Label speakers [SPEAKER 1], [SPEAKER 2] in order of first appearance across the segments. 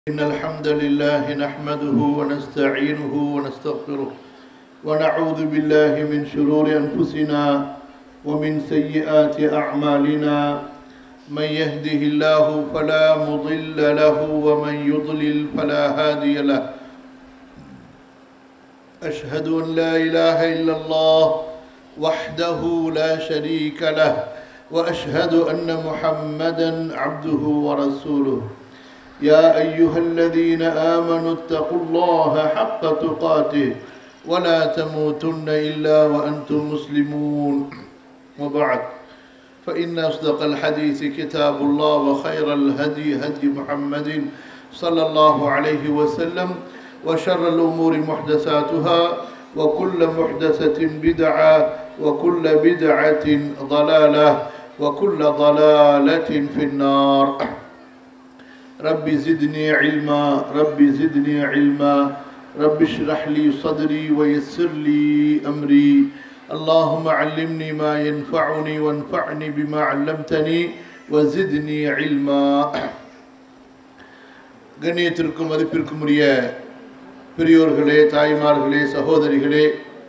[SPEAKER 1] إن الحمد لله نحمده ونستعينه ونستغفره ونعوذ بالله من شرور أنفسنا ومن سيئات أعمالنا من يهده الله فلا مضل له ومن يضلل فلا هادي له أشهد أن لا إله إلا الله وحده لا شريك له وأشهد أن محمدا عبده ورسوله يا أيها الذين آمنوا اتقوا الله حق تقاته ولا تموتن إلا وأنتم مسلمون وبعد فإن أصدق الحديث كتاب الله وخير الهدي هدي محمد صلى الله عليه وسلم وشر الأمور محدثاتها وكل محدثة بدعة وكل بدعة ضلالة وكل ضلالة في النار رب زدني علما رب زدني علما رب اشرح لي صدري ويسر لي أمري اللهم علمني ما ينفعني وانفعني بما علمتني وزدني علما கண்ணியத்திற்கும் மதிப்பிற்கும் உரிய பெரியோர்களே தாய்மார்களே சகோதரிகளே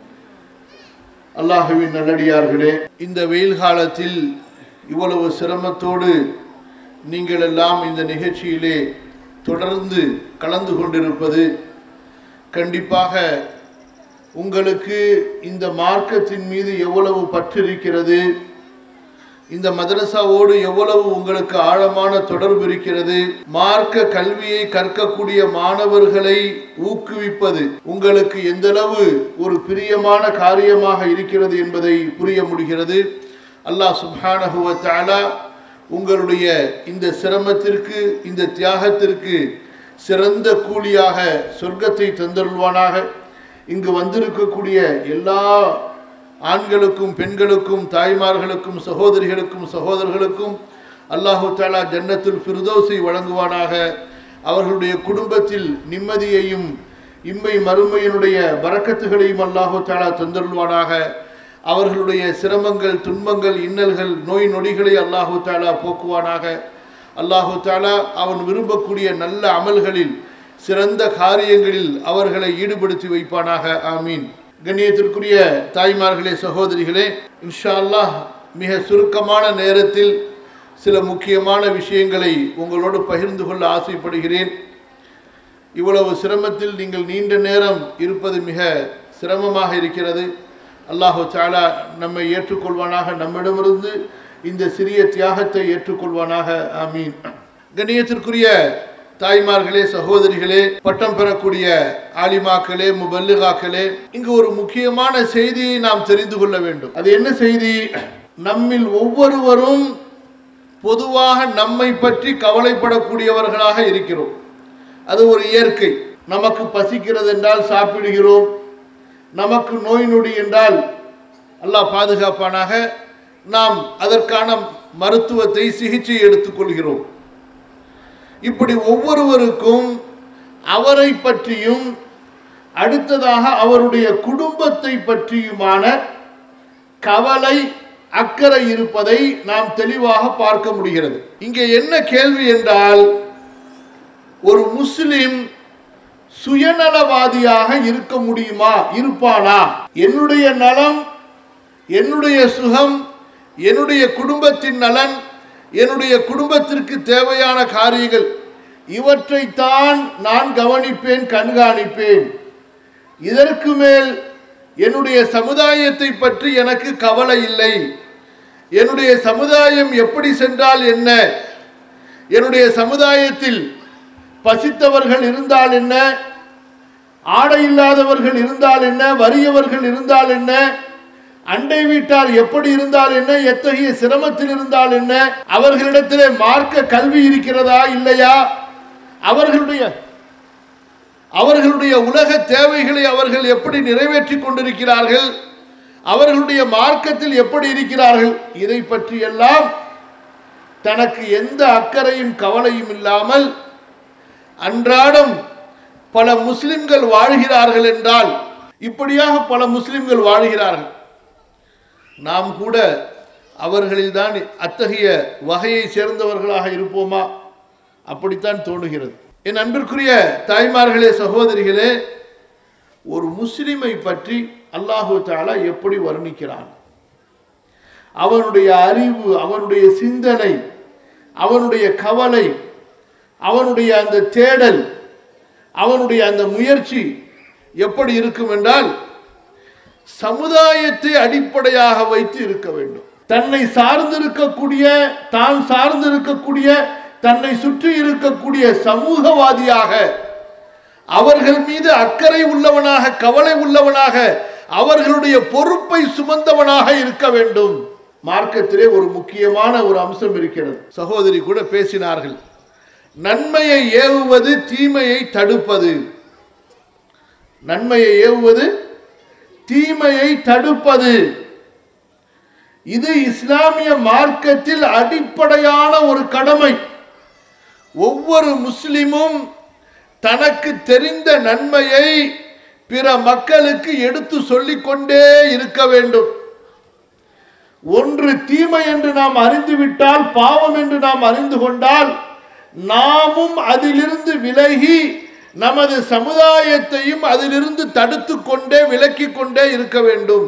[SPEAKER 1] அல்லாஹுவின் நல்லடியார்களே இந்த வெயில் காலத்தில் இவ்வளவு சிரமத்தோடு நீங்கள் எல்லாம் இந்த நிகழ்ச்சியிலே தொடர்ந்து கலந்து கொண்டிருப்பது கண்டிப்பாக உங்களுக்கு இந்த மார்க்கத்தின் மீது எவ்வளவு பற்று இருக்கிறது இந்த மதரசாவோடு எவ்வளவு உங்களுக்கு ஆழமான தொடர்பு இருக்கிறது மார்க்க கல்வியை கற்கக்கூடிய மாணவர்களை ஊக்குவிப்பது உங்களுக்கு எந்தளவு ஒரு பிரியமான காரியமாக இருக்கிறது என்பதை புரிய முடிகிறது அல்லாஹ் சுப்ஹானஹுவ தஆலா உங்களுடைய இந்த சிரமத்திற்கு இந்த தியாகத்திற்கு சிறந்த கூலியாக சொர்க்கத்தை தந்தருள்வானாக இங்கு வந்திருக்கக்கூடிய எல்லா ஆண்களுக்கும் பெண்களுக்கும் தாய்மார்களுக்கும் சகோதரிகளுக்கும் சகோதரர்களுக்கும் அல்லாஹு தாலா ஜன்னத்துல் ஃபிர்தோஸை வழங்குவானாக அவர்களுடைய குடும்பத்தில் நிம்மதியையும் இம்மை மறுமையினுடைய வரக்கத்துகளையும் அல்லாஹு தாலா தந்தருள்வானாக அவர்களுடைய சிரமங்கள் துன்பங்கள் இன்னல்கள் நோய் நொடிகளை அல்லாஹு தாலா போக்குவானாக அல்லாஹு தாலா அவன் விரும்பக்கூடிய நல்ல அமல்களில் சிறந்த காரியங்களில் அவர்களை ஈடுபடுத்தி வைப்பானாக ஆமீன் கண்ணியத்திற்குரிய தாய்மார்களே சகோதரிகளே இன்ஷா அல்லாஹ் மிக சுருக்கமான நேரத்தில் சில முக்கியமான விஷயங்களை உங்களோடு பகிர்ந்து கொள்ள ஆசைப்படுகிறேன் இவ்வளவு சிரமத்தில் நீங்கள் நீண்ட நேரம் இருப்பது மிக சிரமமாக இருக்கிறது அல்லாஹு சாலா நம்மை ஏற்றுக்கொள்வானாக நம்மிடமிருந்து இந்த சிறிய தியாகத்தை ஏற்றுக்கொள்வானாக ஆமீன் கண்ணியத்திற்குரிய தாய்மார்களே சகோதரிகளே பட்டம் பெறக்கூடிய ஆலிமாக்களே முபல்லிகாக்களே இங்கு ஒரு முக்கியமான செய்தியை நாம் தெரிந்து கொள்ள வேண்டும் அது என்ன செய்தி நம்மில் ஒவ்வொருவரும் பொதுவாக நம்மை பற்றி கவலைப்படக்கூடியவர்களாக இருக்கிறோம் அது ஒரு இயற்கை நமக்கு பசிக்கிறது என்றால் சாப்பிடுகிறோம் நமக்கு நோய் நொடி என்றால் அல்லாஹ் பாதுகாப்பானாக நாம் அதற்கான மருத்துவத்தை சிகிச்சை எடுத்துக்கொள்கிறோம் இப்படி ஒவ்வொருவருக்கும் அவரை பற்றியும் அடுத்ததாக அவருடைய குடும்பத்தை பற்றியுமான கவலை அக்கறை இருப்பதை நாம் தெளிவாக பார்க்க முடிகிறது இங்கே என்ன கேள்வி என்றால் ஒரு முஸ்லிம் சுயநலவாதியாக இருக்க முடியுமா இருப்பானா என்னுடைய நலம் என்னுடைய சுகம் என்னுடைய குடும்பத்தின் நலன் என்னுடைய குடும்பத்திற்கு தேவையான காரியங்கள் இவற்றைத்தான் நான் கவனிப்பேன் கண்காணிப்பேன் இதற்கு மேல் என்னுடைய சமுதாயத்தை பற்றி எனக்கு கவலை இல்லை என்னுடைய சமுதாயம் எப்படி சென்றால் என்ன என்னுடைய சமுதாயத்தில் பசித்தவர்கள் இருந்தால் என்ன ஆடை இல்லாதவர்கள் இருந்தால் என்ன வறியவர்கள் இருந்தால் என்ன அண்டை வீட்டார் எப்படி இருந்தால் என்ன எத்தகைய சிரமத்தில் இருந்தால் என்ன அவர்களிடத்திலே மார்க்க கல்வி இருக்கிறதா இல்லையா அவர்களுடைய அவர்களுடைய உலக தேவைகளை அவர்கள் எப்படி நிறைவேற்றி கொண்டிருக்கிறார்கள் அவர்களுடைய மார்க்கத்தில் எப்படி இருக்கிறார்கள் இதை பற்றி எல்லாம் தனக்கு எந்த அக்கறையும் கவலையும் இல்லாமல் அன்றாடம் பல முஸ்லிம்கள் வாழ்கிறார்கள் என்றால் இப்படியாக பல முஸ்லிம்கள் வாழ்கிறார்கள் நாம் கூட அவர்களில்தான் அத்தகைய வகையை சேர்ந்தவர்களாக இருப்போமா அப்படித்தான் தோணுகிறது என் அன்பிற்குரிய தாய்மார்களே சகோதரிகளே ஒரு முஸ்லிமை பற்றி அல்லாஹு தாலா எப்படி வர்ணிக்கிறான் அவனுடைய அறிவு அவனுடைய சிந்தனை அவனுடைய கவலை அவனுடைய அந்த தேடல் அவனுடைய அந்த முயற்சி எப்படி இருக்கும் என்றால் சமுதாயத்தை அடிப்படையாக வைத்து இருக்க வேண்டும் தன்னை சார்ந்திருக்கக்கூடிய தான் சார்ந்திருக்கக்கூடிய தன்னை சுற்றி இருக்கக்கூடிய சமூகவாதியாக அவர்கள் மீது அக்கறை உள்ளவனாக கவலை உள்ளவனாக அவர்களுடைய பொறுப்பை சுமந்தவனாக இருக்க வேண்டும் மார்க்கத்திலே ஒரு முக்கியமான ஒரு அம்சம் இருக்கிறது சகோதரி கூட பேசினார்கள் நன்மையை ஏவுவது தீமையை தடுப்பது நன்மையை ஏவுவது தீமையை தடுப்பது இது இஸ்லாமிய மார்க்கத்தில் அடிப்படையான ஒரு கடமை ஒவ்வொரு முஸ்லிமும் தனக்கு தெரிந்த நன்மையை பிற மக்களுக்கு எடுத்து சொல்லிக் கொண்டே இருக்க வேண்டும் ஒன்று தீமை என்று நாம் அறிந்துவிட்டால் பாவம் என்று நாம் அறிந்து கொண்டால் நாமும் அதிலிருந்து விலகி நமது சமுதாயத்தையும் அதிலிருந்து தடுத்து கொண்டே விலக்கி கொண்டே இருக்க வேண்டும்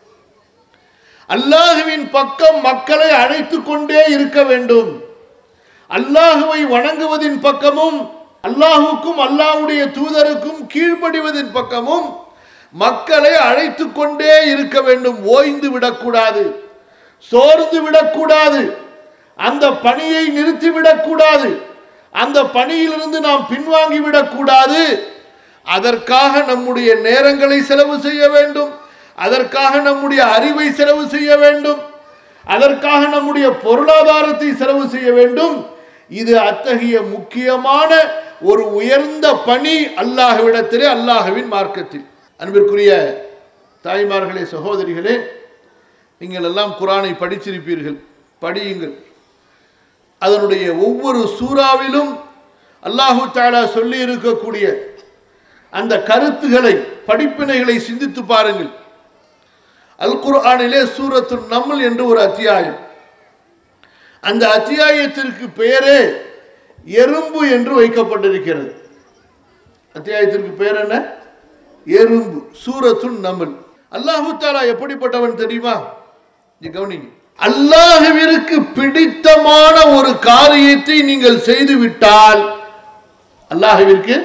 [SPEAKER 1] அல்லாஹுவின் பக்கம் மக்களை அழைத்து கொண்டே இருக்க வேண்டும் அல்லாஹுவை வணங்குவதின் பக்கமும் அல்லாஹுக்கும் அல்லாஹுடைய தூதருக்கும் கீழ்ப்படிவதின் பக்கமும் மக்களை அழைத்து கொண்டே இருக்க வேண்டும் ஓய்ந்து விடக்கூடாது சோர்ந்து விடக்கூடாது அந்த பணியை நிறுத்தி விடக்கூடாது அந்த பணியிலிருந்து நாம் பின்வாங்கி விடக்கூடாது அதற்காக நம்முடைய நேரங்களை செலவு செய்ய வேண்டும் அதற்காக நம்முடைய அறிவை செலவு செய்ய வேண்டும் அதற்காக நம்முடைய பொருளாதாரத்தை செலவு செய்ய வேண்டும் இது அத்தகைய முக்கியமான ஒரு உயர்ந்த பணி அல்லாஹ்விடத்திலே அல்லாஹ்வின் மார்க்கத்தில் அன்பிற்குரிய தாய்மார்களே சகோதரிகளே நீங்கள் எல்லாம் குரானை படிச்சிருப்பீர்கள் படியுங்கள் அதனுடைய ஒவ்வொரு சூறாவிலும் அல்லாஹு தாலா சொல்லி இருக்கக்கூடிய அந்த கருத்துகளை படிப்பினைகளை சிந்தித்து பாருங்கள் அல் குர்ஆனிலே சூரத்து நம்ல் என்று ஒரு அத்தியாயம் அந்த அத்தியாயத்திற்கு பெயரே எறும்பு என்று வைக்கப்பட்டிருக்கிறது அத்தியாயத்திற்கு பெயர் என்ன எறும்பு சூரத்துன் நமல் அல்லாஹு தாலா எப்படிப்பட்டவன் தெரியுமா இங்க கவனிங்க அல்லாஹுவிற்கு பிடித்தமான ஒரு காரியத்தை நீங்கள் செய்து விட்டால் அல்லாஹுவிற்கு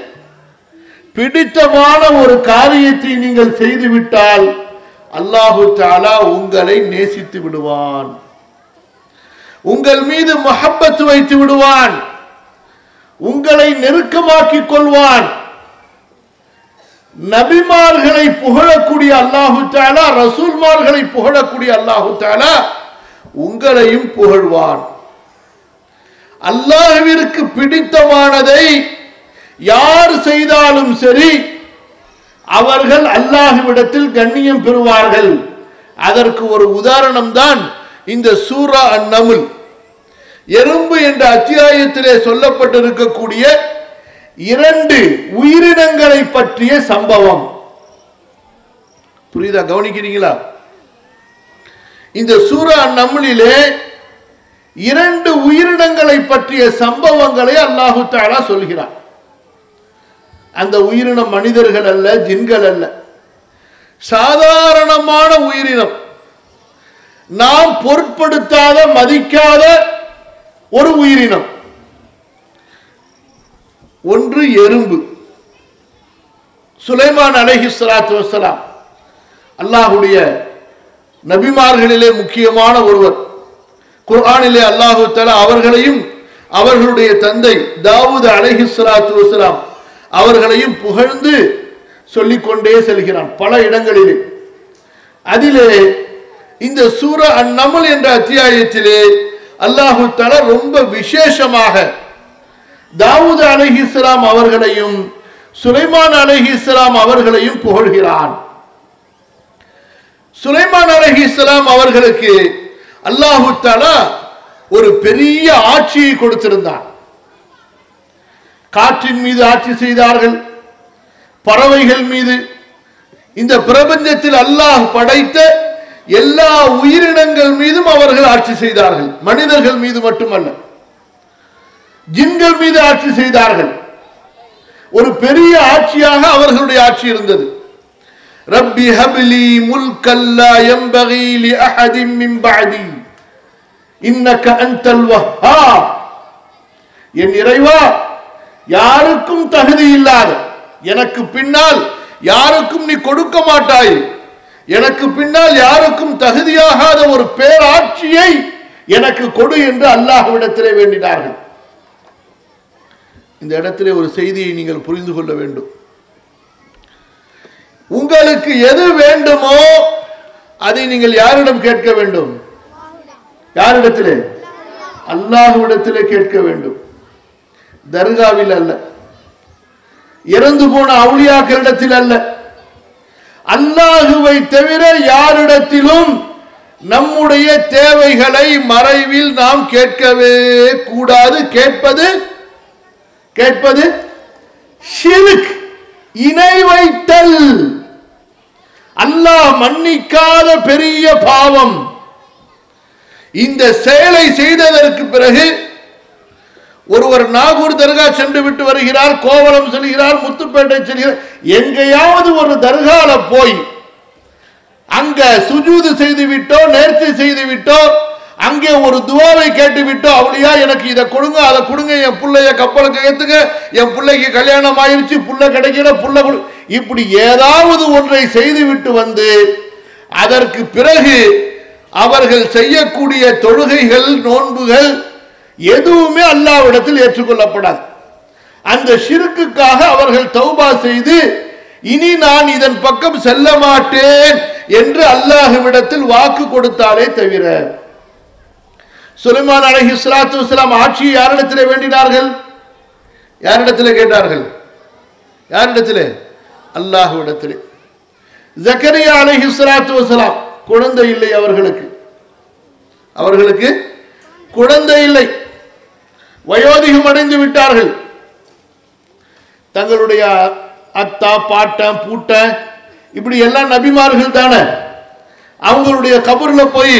[SPEAKER 1] பிடித்தமான ஒரு காரியத்தை நீங்கள் செய்து விட்டால் அல்லாஹு தாலா உங்களை நேசித்து விடுவான் உங்கள் மீது மஹப்பத்து வைத்து விடுவான் உங்களை நெருக்கமாக்கிக் கொள்வான் நபிமார்களை புகழக்கூடிய அல்லாஹு தாலா ரசூல்மார்களை புகழக்கூடிய அல்லாஹு தாலா உங்களையும் புகழ்வான் அல்லாஹ்விற்கு பிடித்தமானதை யார் செய்தாலும் சரி அவர்கள் அல்லாஹ்விடத்தில் கண்ணியம் பெறுவார்கள் அதற்கு ஒரு உதாரணம் தான் இந்த சூரா அந்நமுல் எறும்பு என்ற அத்தியாயத்திலே சொல்லப்பட்டிருக்கக்கூடிய இரண்டு உயிரினங்களை பற்றிய சம்பவம் புரியுதா கவனிக்கிறீங்களா இந்த சூரா நம்மளிலே இரண்டு உயிரினங்களை பற்றிய சம்பவங்களை அல்லாஹு தாலா சொல்கிறார் அந்த உயிரினம் மனிதர்கள் அல்ல ஜின்கள் அல்ல சாதாரணமான உயிரினம் நாம் பொருட்படுத்தாத மதிக்காத ஒரு உயிரினம் ஒன்று எறும்பு சுலைமான் அலஹி சலாத்து வசலாம் அல்லாஹுடைய நபிமார்களிலே முக்கியமான ஒருவர் குர்ஆனிலே அல்லாஹு தலா அவர்களையும் அவர்களுடைய தந்தை தாவூத் அலஹி சலாத்து வசலாம் அவர்களையும் புகழ்ந்து சொல்லிக்கொண்டே செல்கிறான் பல இடங்களிலே அதிலே இந்த சூர அந்நமல் என்ற அத்தியாயத்திலே அல்லாஹு தலா ரொம்ப விசேஷமாக தாவூத் அலஹிஸ்லாம் அவர்களையும் சுலைமான் அலஹிஸ்லாம் அவர்களையும் புகழ்கிறான் சுலைமான் அலஹிஸ்லாம் அவர்களுக்கு அல்லாஹு தாலா ஒரு பெரிய ஆட்சியை கொடுத்திருந்தான் காற்றின் மீது ஆட்சி செய்தார்கள் பறவைகள் மீது இந்த பிரபஞ்சத்தில் அல்லாஹ் படைத்த எல்லா உயிரினங்கள் மீதும் அவர்கள் ஆட்சி செய்தார்கள் மனிதர்கள் மீது மட்டுமல்ல ஜின்கள் மீது ஆட்சி செய்தார்கள் ஒரு பெரிய ஆட்சியாக அவர்களுடைய ஆட்சி இருந்தது ரப்பி ஹபிலி முல்கல்லா எம்பகி லி அஹதின் மின் பஅதி இன்னக அன்தல் வஹ்ஹாப் என் இறைவா யாருக்கும் தகுதி இல்லாத எனக்கு பின்னால் யாருக்கும் நீ கொடுக்க மாட்டாய் எனக்கு பின்னால் யாருக்கும் தகுதியாகாத ஒரு பேராட்சியை எனக்கு கொடு என்று அல்லாஹ்விடத்திலே வேண்டினார்கள் இந்த இடத்திலே ஒரு செய்தியை நீங்கள் புரிந்து கொள்ள வேண்டும் உங்களுக்கு எது வேண்டுமோ அதை நீங்கள் யாரிடம் கேட்க வேண்டும் யாரிடத்திலே அல்லாஹ்விடத்திலே கேட்க வேண்டும் தர்காவில் அல்ல இறந்து போன அவுளியாக்களிடத்தில் அல்ல அல்லாஹுவை தவிர யாரிடத்திலும் நம்முடைய தேவைகளை மறைவில் நாம் கேட்கவே கூடாது கேட்பது கேட்பது ஷிர்க் இணை வைத்தல் அல்லாஹ் மன்னிக்காத பெரிய பாவம் இந்த செயலை செய்ததற்கு பிறகு ஒருவர் நாகூர் தர்கா சென்று விட்டு வருகிறார் கோவளம் செல்கிறார் முத்துப்பேட்டை செல்கிறார் எங்கேயாவது ஒரு தர்கால போய் அங்க சுஜூது செய்து விட்டோ நேர்ச்சி செய்து விட்டோ அங்கே ஒரு துவாவை கேட்டு விட்டோ அவளியா எனக்கு இதை கொடுங்க அதை கொடுங்க என் பிள்ளைய கப்பலுக்கு ஏத்துங்க என் பிள்ளைக்கு கல்யாணம் ஆயிருச்சு புள்ள கிடைக்கிற புள்ள கொடு இப்படி ஏதாவது ஒன்றை செய்து விட்டு வந்து அதற்கு பிறகு அவர்கள் செய்யக்கூடிய தொழுகைகள் நோன்புகள் எதுவுமே அல்லாவிடத்தில் ஏற்றுக்கொள்ளப்படாது அந்த ஷிருக்குக்காக அவர்கள் தௌபா செய்து இனி நான் இதன் பக்கம் செல்ல மாட்டேன் என்று அல்லாஹுவிடத்தில் வாக்கு கொடுத்தாலே தவிர சுலைமான் அலஹி இஸ்லாத்து வஸ்லாம் ஆட்சியை யாரிடத்திலே வேண்டினார்கள் யாரிடத்திலே கேட்டார்கள் யாரிடத்திலே அல்லாஹுவிடத்திலே ஜக்கரியா அலஹி இஸ்லாத்து வஸ்லாம் குழந்தை இல்லை அவர்களுக்கு அவர்களுக்கு குழந்தை இல்லை வயோதிகம் அடைந்து விட்டார்கள் தங்களுடைய அத்தா பாட்டன் பூட்டன் இப்படி எல்லாம் நபிமார்கள் தானே அவங்களுடைய கபர்ல போய்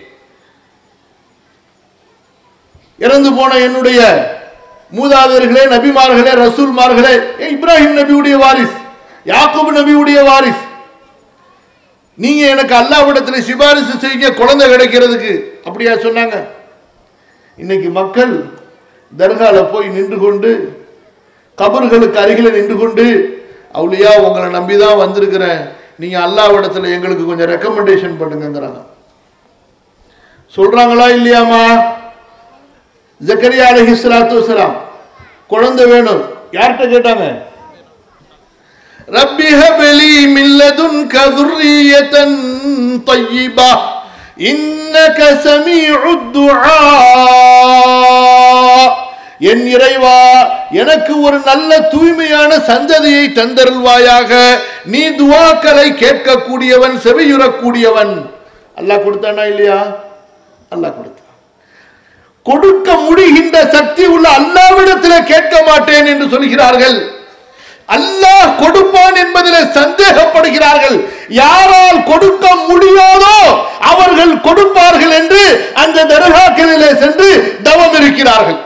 [SPEAKER 1] இறந்து போன என்னுடைய மூதாதையர்களே நபிமார்களே ரசூல்மார்களே ஏ, இப்ராஹிம் நபியுடைய வாரிஸ் யாக்கூப் நபியுடைய வாரிஸ் நீங்க எனக்கு அல்லாவிடத்துல சிபாரிசு செய்யுங்க குழந்தை கிடைக்கிறதுக்கு அப்படியா சொன்னாங்க இன்னைக்கு மக்கள் தர்கால போய் நின்று கொண்டு கபர்களுக்கு அருகில நின்று கொண்டு அவளியா உங்களை நம்பி தான் வந்திருக்கிறேன் நீங்க அல்லாவிடத்துல எங்களுக்கு கொஞ்சம் ரெக்கமெண்டேஷன் பண்ணுங்கங்கிறாங்க சொல்றாங்களா இல்லையாமா ஜக்கரியா அலஹி சலாத்து வசலாம் குழந்தை வேணும் யார்கிட்ட கேட்டாங்க ரப்பி ஹபலி மில்லதுன்க ذُرِّيَّةً طَيِّبَةً இன்னக சமீஉத் துஆ என் இறைவா எனக்கு ஒரு நல்ல தூய்மையான சந்ததியை தந்தருள்வாயாக நீ துவாக்களை கேட்கக்கூடியவன் செவியுறக்கூடியவன் அல்லாஹ் கொடுத்தானா இல்லையா அல்லாஹ் கொடுத்தான் கொடுக்க முடிகின்ற சக்தி உள்ள அல்லாவிடத்திலே கேட்க மாட்டேன் என்று சொல்கிறார்கள் அல்லாஹ் கொடுப்பான் என்பதில் சந்தேகப்படுகிறார்கள் யாரால் கொடுக்க முடியாதோ அவர்கள் கொடுப்பார்கள் என்று அந்த தர்காக்களிலே சென்று தவம் இருக்கிறார்கள்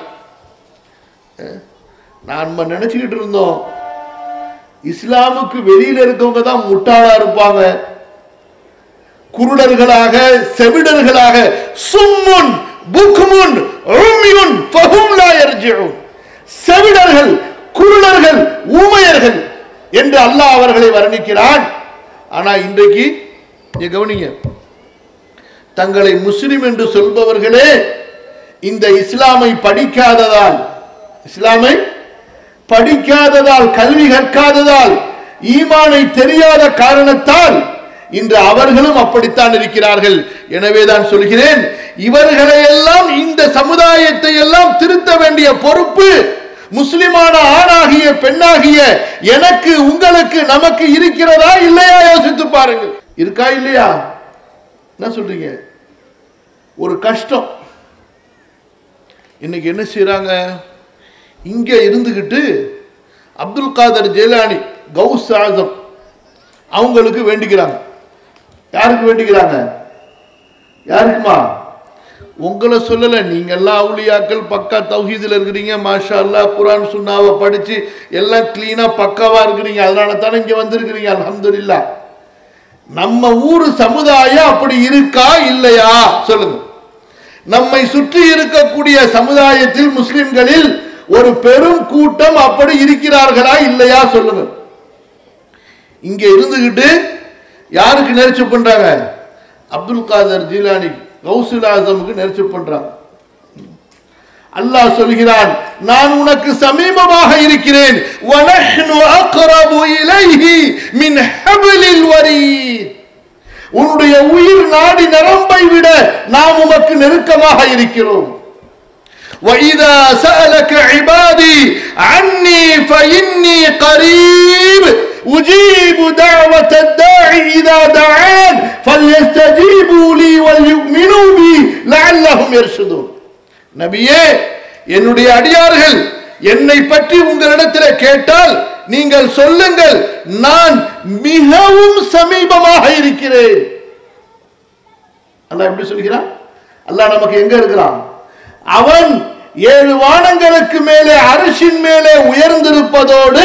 [SPEAKER 1] நாம நினைச்சுக்கிட்டு இருந்தோம் இஸ்லாமுக்கு வெளியில இருக்கவங்க தான் முட்டாளா இருப்பாங்க குருடர்களாக செவிடர்களாக சும்முன் புக்முன் உம்மியுன் ஃபஹும் லா யர்ஜிஊன் செவிடர்கள் குருடர்கள் ஊமையர்கள் என்று அல்லாஹ் அவர்களை வர்ணிக்கிறான் ஆனா இன்றைக்கு நீங்க கவனிங்க தங்களை முஸ்லிம் என்று சொல்பவர்களே இந்த இஸ்லாமை படிக்காததால் இஸ்லாமை படிக்காததால் கல்வி கற்காததால் ஈமானை தெரியாத காரணத்தால் இன்று அவர்களும் அப்படித்தான் இருக்கிறார்கள் எனவே தான் சொல்கிறேன் இவர்களை எல்லாம் இந்த சமுதாயத்தை எல்லாம் திருத்த வேண்டிய பொறுப்பு முஸ்லிமான ஆணாகிய பெண்ணாகிய எனக்கு உங்களுக்கு நமக்கு இருக்கிறதா இல்லையா யோசித்து பாருங்கள் இருக்கா இல்லையா என்ன சொல்றீங்க ஒரு கஷ்டம் இன்னைக்கு என்ன செய்றாங்க இங்க இருந்துகிட்டு அப்துல் காதர் ஜெயலானி கௌஸ் ஆசம் அவங்களுக்கு வேண்டிக்கிறாங்க யாருக்கு வேண்டிக்கிறாங்க யாருக்குமா உங்களை சொல்லல நீங்க எல்லாம் அவுளியாக்கள் பக்கா தௌஹீதுல இருக்கிறீங்க மாஷா அல்லா குரான் சுன்னாவை படிச்சு எல்லாம் கிளீனா பக்காவா இருக்கிறீங்க அதனால தானே இங்க வந்திருக்கிறீங்க அல்ஹம்துலில்லாஹ் நம்ம ஊர் சமுதாயம் அப்படி இருக்கா இல்லையா சொல்லுங்க நம்மை சுற்றி இருக்கக்கூடிய சமுதாயத்தில் முஸ்லிம்களில் ஒரு பெரும் கூட்டம் அப்படி இருக்கிறார்களா இல்லையா சொல்லுங்க இங்க இருந்துகிட்டு யாருக்கு நெரிச்சு பண்றாங்க அப்துல் காதர் ஜீலானி கௌசுல் ஆசமுக்கு நெரிச்சு பண்றாங்க அல்லாஹ் சொல்கிறான் நான் உனக்கு சமீபமாக இருக்கிறேன் وَنَحْنُ أَقْرَبُ إِلَيْهِ مِنْ حَبْلِ الْوَرِيدِ உன்னுடைய உயிர் நாடி நரம்பை விட நாம் உமக்கு நெருக்கமாக இருக்கிறோம் وَإِذَا سَأَلَكَ عِبَادِي عَنِّي فَإِنِّي قَرِيبٌ أُجِيبُ دَعْوَةَ الدَّاعِ إِذَا دَعَانِ فَلْيَسْتَجِيبُوا لِي وَلْيُؤْمِنُوا بِي لَعَلَّهُمْ يَرْشُدُونَ நபியே என்னுடைய அடியார்கள் என்னை பற்றி உங்களிடத்தில் கேட்டால் நீங்கள் சொல்லுங்கள் நான் மிகவும் சமீபமாக இருக்கிறேன் அல்லாஹ் எப்படி சொல்கிறான் அல்லாஹ் நமக்கு எங்க இருக்கிறான் அவன் ஏழு வானங்களுக்கு மேலே அரிசின் மேலே உயர்ந்திருப்பதோடு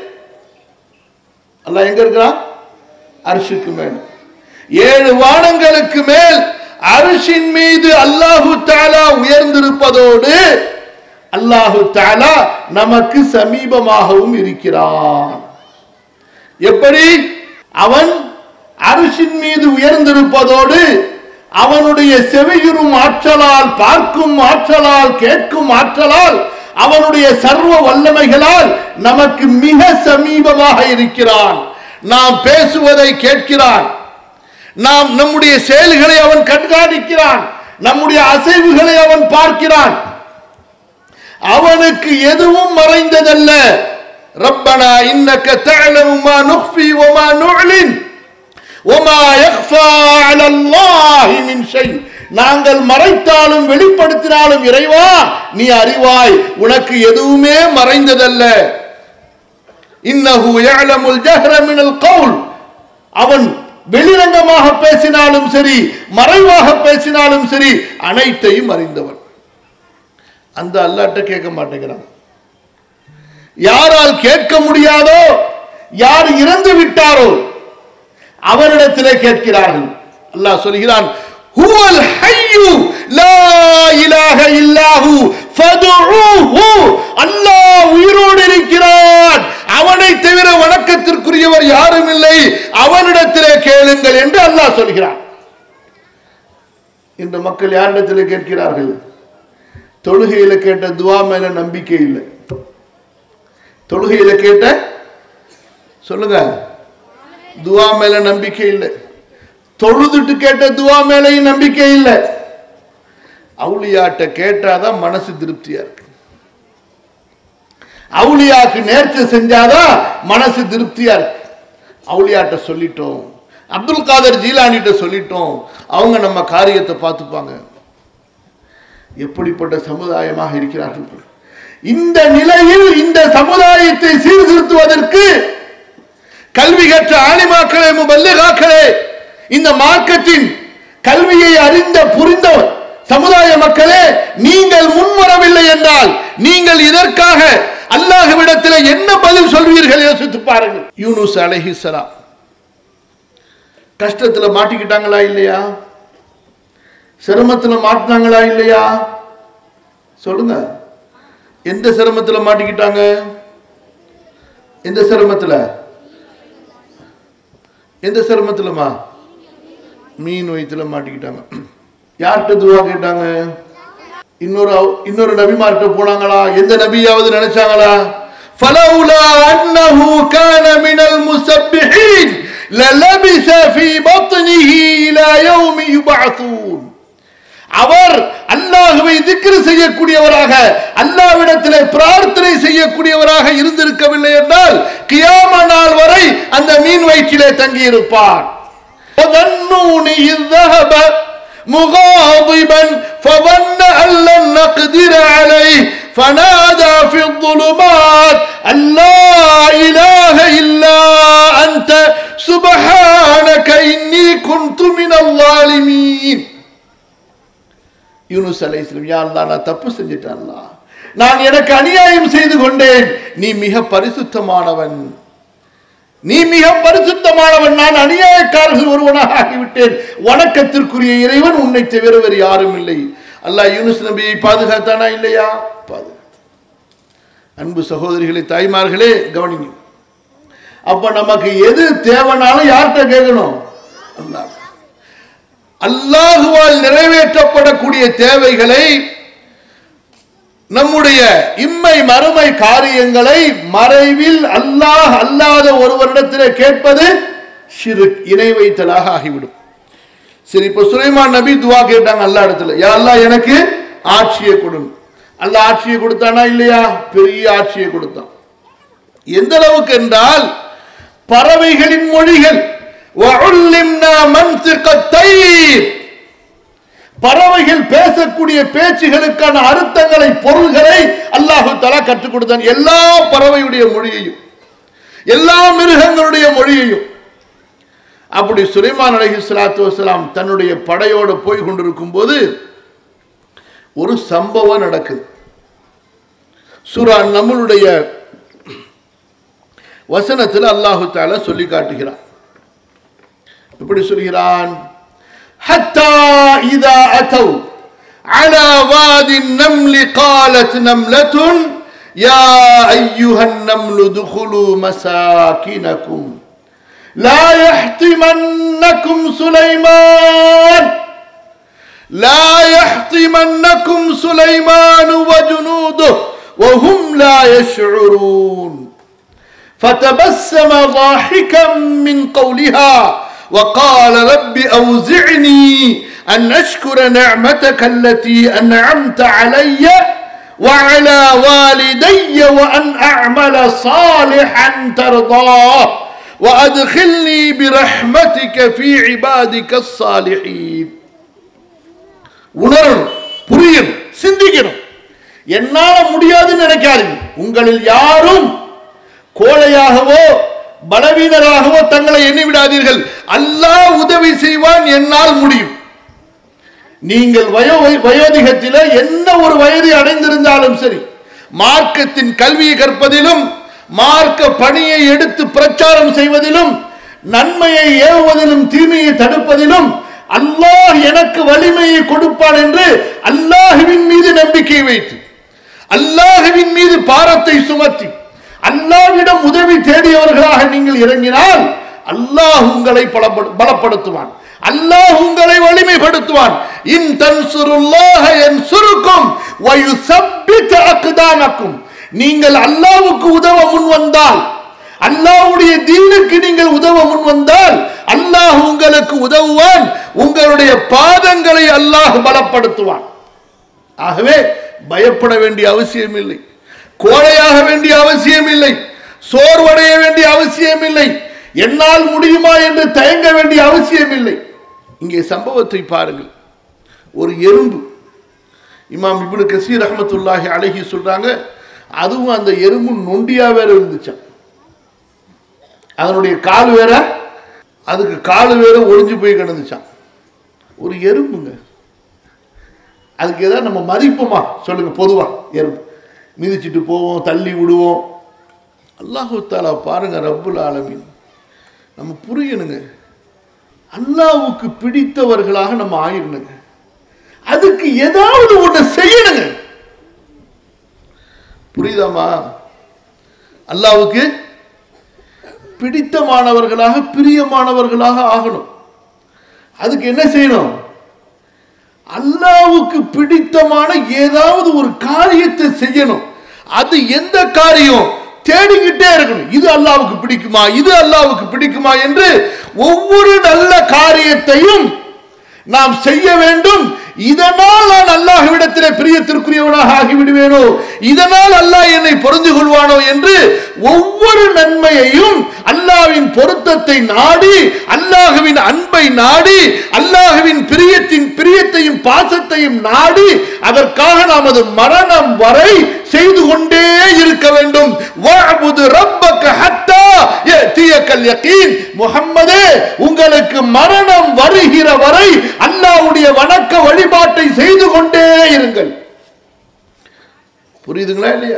[SPEAKER 1] அல்லாஹ் எங்க இருக்கிறான் அரிசிக்கு மேல் ஏழு வானங்களுக்கு மேல் அரிசின் மீது அல்லாஹு தாலா உயர்ந்திருப்பதோடு அல்லாஹு தாலா நமக்கு சமீபமாகவும் இருக்கிறான் எப்படி அவன் அரிசின் மீது உயர்ந்திருப்பதோடு அவனுடைய செவியுறும் ஆற்றலால் பார்க்கும் ஆற்றலால் கேட்கும் ஆற்றலால் அவனுடைய சர்வ வல்லமைகளால் நமக்கு மிக சமீபமாக இருக்கிறான் நாம் பேசுவதை கேட்கிறான் நாம் நம்முடைய செயல்களை அவன் கண்காணிக்கிறான் நம்முடைய அசைவுகளை அவன் பார்க்கிறான் அவனுக்கு எதுவும் மறைந்ததல்ல ரப்பனா இன்னக்க தஅலமு மா நுஃபி வமா நுஅலின் வமா யக்ஃபா அலல்லாஹி மின் ஷை நாங்கள் மறைத்தாலும் வெளிப்படுத்தினாலும் இறைவா நீ அறிவாய் உனக்கு எதுவுமே மறைந்ததல்ல இன்னஹு யஅலமுல் ஜஹ்ர மினல் கவுல் அவன் வெளிரங்கமாக பேசினாலும் சரி மறைவாக பேசினாலும் சரி அனைத்தையும் அறிந்தவன் அந்த அல்லாட்ட கேட்க மாட்டேங்கிறான் யாரால் கேட்க முடியாதோ யார் இறந்து விட்டாரோ அவரிடத்திலே கேட்கிறார்கள் அல்லாஹ் சொல்கிறான் ஹுவல் ஹய்யு லா இலாஹ இல்லாஹு ஃபதுஊஹு அல்லாஹ் உயிரோடு இருக்கிறான் அவனை தவிர வணக்கத்திற்குரியவர் யாரும் இல்லை அவனிடத்திலே கேளுங்கள் என்று அல்லாஹ் சொல்கிறான் இந்த மக்கள் யாரிடத்திலே கேட்கிறார்கள் தொழுகையில கேட்ட துவா மேல நம்பிக்கை இல்லை தொழுகையில கேட்ட சொல்லுங்க துவா மேல நம்பிக்கை இல்லை தொழுதுட்டு கேட்ட துவா மேலையும் நம்பிக்கை இல்லை அவுளியாட்ட கேட்டாதான் மனசு திருப்தியா இருக்கு அவுளியாக்கு நேர்ச்சி செஞ்சாதான் மனசு திருப்தியா இருக்கு அவுளியாட்ட சொல்லிட்டோம் அப்துல் காதர் ஜீலானிட்ட சொல்லிட்டோம் அவங்க நம்ம காரியத்தை பார்த்துப்பாங்க எப்படிப்பட்ட சமுதாயமாக இருக்கிறார்கள் இந்த நிலையில் இந்த சமுதாயத்தை சீர்திருத்துவதற்கு கல்வி கற்ற ஆணிமாக்களே முபல்லிகாக்களே இந்த மார்க்கத்தின் கல்வியை அறிந்த புரிந்தவர் சமுதாய மக்களே நீங்கள் முன்வரவில்லை என்றால் நீங்கள் இதற்காக அல்லாஹ்விடத்தில் என்ன பதில் சொல்வீர்கள் யோசித்து பாருங்கள் யூனுஸ் அலைஹிஸ்ஸலாம் கஷ்டத்துல மாட்டிக்கிட்டாங்களா இல்லையா சிரமத்துல மாட்டினாங்களா இல்லையா சொல்லுங்க எந்த சிரமத்துல மாட்டிக்கிட்டாங்க எந்த சிரமத்துல எந்த சிரமத்துலமா மீன் வயிற்றுல மாட்டிக்கிட்டாங்க யார்கிட்ட துவா கேட்டாங்க இன்னொரு அவ- இன்னொரு நபிமார்கிட்ட போனாங்களா எந்த நபியாவது நினைச்சாங்களா فلولا أنه كان من المسبحين للبث في بطنه إلى يوم يبعثون அவர் அல்லாஹுவை திக்ரு செய்யக்கூடியவராக அல்லாவிடத்திலே பிரார்த்தனை செய்யக்கூடியவராக இருந்திருக்கவில்லை என்றால் கியாம நாள் வரை அந்த மீன் வயிற்றிலே தங்கியிருப்பார் وظنون إذ ذهب مغاضبا فظن أن لن نقدر عليه فنادى في الظلمات أن لا إله إلا أنت سبحانك إني كنت من الظالمين யூனுஸ் யூனுஸ் அலைஹிஸ்ஸலாம் யா அல்லாஹ் நான் தப்பு செஞ்சிட்டேன் அல்லாஹ் நான் எனக்கு அநியாயம் செய்து கொண்டேன் நீ மிக பரிசுத்தமானவன் நீ மிக பரிசுத்தமானவன் நான் அநியாயக்காரர்கள் ஒருவனாக ஆகிவிட்டேன் வணக்கத்திற்குரிய இறைவன் உன்னை தவிர வேறு யாரும் இல்லை அல்லாஹ் யூனுஸ் நபியை பாதுகாத்தானா இல்லையா பாதுகாத்தான் அன்பு சகோதரிகளே தாய்மார்களே கவனிங்க அப்ப நமக்கு எது தேவைனாலும் யார்கிட்ட கேட்கணும் அல்லாஹ் அல்லாஹுவால் நிறைவேற்றப்படக்கூடிய தேவைகளை நம்முடைய இம்மை மறுமை காரியங்களை மறைவில் அல்லாஹ் அல்லாத ஒருவரிடத்திலே கேட்பது சிறு இணை வைத்தலாக ஆகிவிடும் சரி இப்ப சுலைமான் நபி துவா கேட்டாங்க அல்லா இடத்துல யா அல்லாஹ் எனக்கு ஆட்சியை கொடுங்க அல்லாஹ் ஆட்சியை கொடுத்தானா இல்லையா பெரிய ஆட்சியை கொடுத்தான் எந்த அளவுக்கு என்றால் பறவைகளின் மொழிகள் وَعُلِّمْنَا مَنْطِقَ الطَّيْرِ பறவைகள் பேசக்கூடிய பேச்சுகளுக்கான அர்த்தங்களை பொருள்களை அல்லாஹு தலா கற்றுக் கொடுத்தான் எல்லா பறவையுடைய மொழியையும் எல்லா மிருகங்களுடைய மொழியையும் அப்படி சுலைமான் அலஹி சலாத்து வசலாம் தன்னுடைய படையோடு போய் கொண்டிருக்கும் போது ஒரு சம்பவம் நடக்குது சூரா நம்மளுடைய வசனத்தில் அல்லாஹு தாலா சொல்லி காட்டுகிறான் இப்படி சொல்கிறான் حتى إذا أتوا على واد النمل قالت نملة يا أيها النمل ادخلوا مساكنكم لا يحطمنكم سليمان لا يحطمنكم سليمان وجنوده وهم لا يشعرون فتبسم ضاحكا من قولها وقال رب أوزعني أن أشكر نعمتك التي أنعمت علي وعلى والدي وأن أعمل صالحا ترضاه وأدخلني برحمتك في عبادك الصالحين உணரணும் புரியணும் சிந்திக்கணும் என்னால முடியாதுன்னு நினைக்காதீங்க உங்களில் யாரும் கோழையாகவோ பலவீனராகவோ தங்களை எண்ணி விடாதீர்கள் அல்லாஹ் உதவி செய்வான் என்னால் முடியும் நீங்கள் வயோ வயோதிகத்தில என்ன ஒரு வயதை அடைந்திருந்தாலும் சரி மார்க்கத்தின் கல்வியை கற்பதிலும் மார்க்க பணியை எடுத்து பிரச்சாரம் செய்வதிலும் நன்மையை ஏவுவதிலும் தீமையை தடுப்பதிலும் அல்லாஹ் எனக்கு வலிமையை கொடுப்பான் என்று அல்லாஹுவின் மீது நம்பிக்கை வைத்து அல்லாஹுவின் மீது பாரத்தை சுமத்தி அல்லாவிடம் உதவி தேடியவர்களாக நீங்கள் இறங்கினால் அல்லாஹ் உங்களை பலப்படு- பலப்படுத்துவான் அல்லாஹ் உங்களை வலிமைப்படுத்துவான் இன் தன்சுருல்லாஹ யன்சுருக்கும் வயுசப்பித் அக்தாமக்கும் நீங்கள் அல்லாஹ்வுக்கு உதவ முன் வந்தால் அல்லாஹ்வுடைய தீனுக்கு நீங்கள் உதவ முன் வந்தால் அல்லாஹ் உங்களுக்கு உதவுவான் உங்களுடைய பாதங்களை அல்லாஹ் பலப்படுத்துவான் ஆகவே பயப்பட வேண்டிய அவசியம் இல்லை கோழையாக வேண்டிய அவசியம் இல்லை சோர்வடைய வேண்டிய அவசியம் இல்லை என்னால் முடியுமா என்று தயங்க வேண்டிய அவசியம் இல்லை இங்கே சம்பவத்தை பாருங்கள் ஒரு எறும்பு இமாம் இப்னு கசீர் ரஹ்மத்துல்லாஹி அழகி சொல்றாங்க அதுவும் அந்த எறும்பு நொண்டியா வேற இருந்துச்சாம் அதனுடைய கால் வேற அதுக்கு கால் வேற ஒளிஞ்சு போய் கிடந்துச்சான் ஒரு எறும்புங்க அதுக்கு ஏதாவது நம்ம மதிப்போமா சொல்லுங்க பொதுவா எறும்பு மிதிச்சிட்டு போவோம் தள்ளி விடுவோம் அல்லாஹு தாலா பாருங்க ரப்புல் ஆலமீன் நம்ம புரியணுங்க அல்லாஹ்வுக்கு பிடித்தவர்களாக நம்ம ஆயிரணுங்க அதுக்கு ஏதாவது ஒண்ணு செய்யணுங்க புரியுதாமா அல்லாஹ்வுக்கு பிடித்தமானவர்களாக பிரியமானவர்களாக ஆகணும் அதுக்கு என்ன செய்யணும் அல்லாவுக்கு பிடித்தமான ஏதாவது ஒரு காரியத்தை செய்யணும் அது எந்த காரியம் தேடிக்கிட்டே இருக்கணும் இது அல்லாவுக்கு பிடிக்குமா இது அல்லாவுக்கு பிடிக்குமா என்று ஒவ்வொரு நல்ல காரியத்தையும் நாம் செய்ய வேண்டும் இதனால் நான் அல்லாஹ்விடத்திலே பிரியத்திற்குரியவனாக ஆகிவிடுவேனோ இதனால் அல்லாஹ் என்னை பொருந்து கொள்வானோ என்று ஒவ்வொரு நன்மையையும் அல்லாஹ்வின் பொருத்தத்தை நாடி அல்லாஹுவின் அன்பை நாடி அல்லாஹுவின் பிரியத்தின் பிரியத்தையும் பாசத்தையும் நாடி அதற்காக நமது மரணம் வரை செய்து கொண்டே இருக்க வேண்டும் வஅபுது ரப்பக ஹத்தா யஅதியக்கல் அலைக்கல் யகீன் முஹம்மதே உங்களுக்கு மரணம் வருகிற வரை அல்லாஹ்வுடைய வணக்க வழிபாட்டை செய்து கொண்டே இருங்கள் புரியுதுங்களா இல்லையா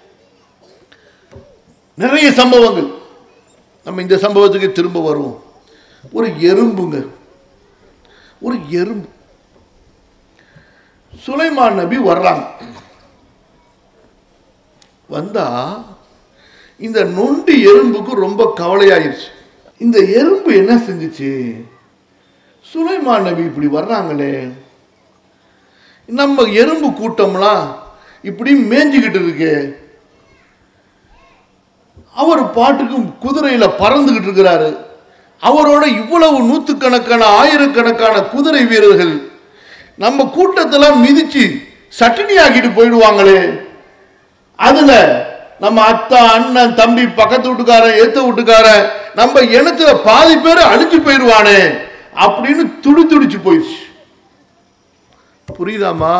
[SPEAKER 1] நிறைய சம்பவங்கள் நம்ம இந்த சம்பவத்துக்கு திரும்ப வருவோம் ஒரு எறும்புங்க ஒரு எறும்பு சுலைமான் நபி வர்றாங்க வந்தா இந்த நொண்டி எறும்புக்கு ரொம்ப கவலையாயிருச்சு இந்த எறும்பு என்ன செஞ்சுச்சு சுலைமான் நபி இப்படி வர்றாங்களே நம்ம எறும்பு கூட்டம்லாம் இப்படி மேய்ஞ்சிக்கிட்டு இருக்கு அவர் பாட்டுக்கு குதிரையில பறந்துகிட்டு இருக்கிறாரு அவரோட இவ்வளவு நூத்துக்கணக்கான ஆயிரக்கணக்கான குதிரை வீரர்கள் நம்ம கூட்டத்தெல்லாம் மிதிச்சு சட்டினி ஆக்கிட்டு போயிடுவாங்களே அதுல நம்ம அத்தா அண்ணன் தம்பி பக்கத்து வீட்டுக்காரன் ஏத்த வீட்டுக்காரன் நம்ம இனத்துல பாதி பேர் அழிஞ்சு போயிடுவானே அப்படின்னு துடி துடிச்சு போயிடுச்சு புரியுதாமா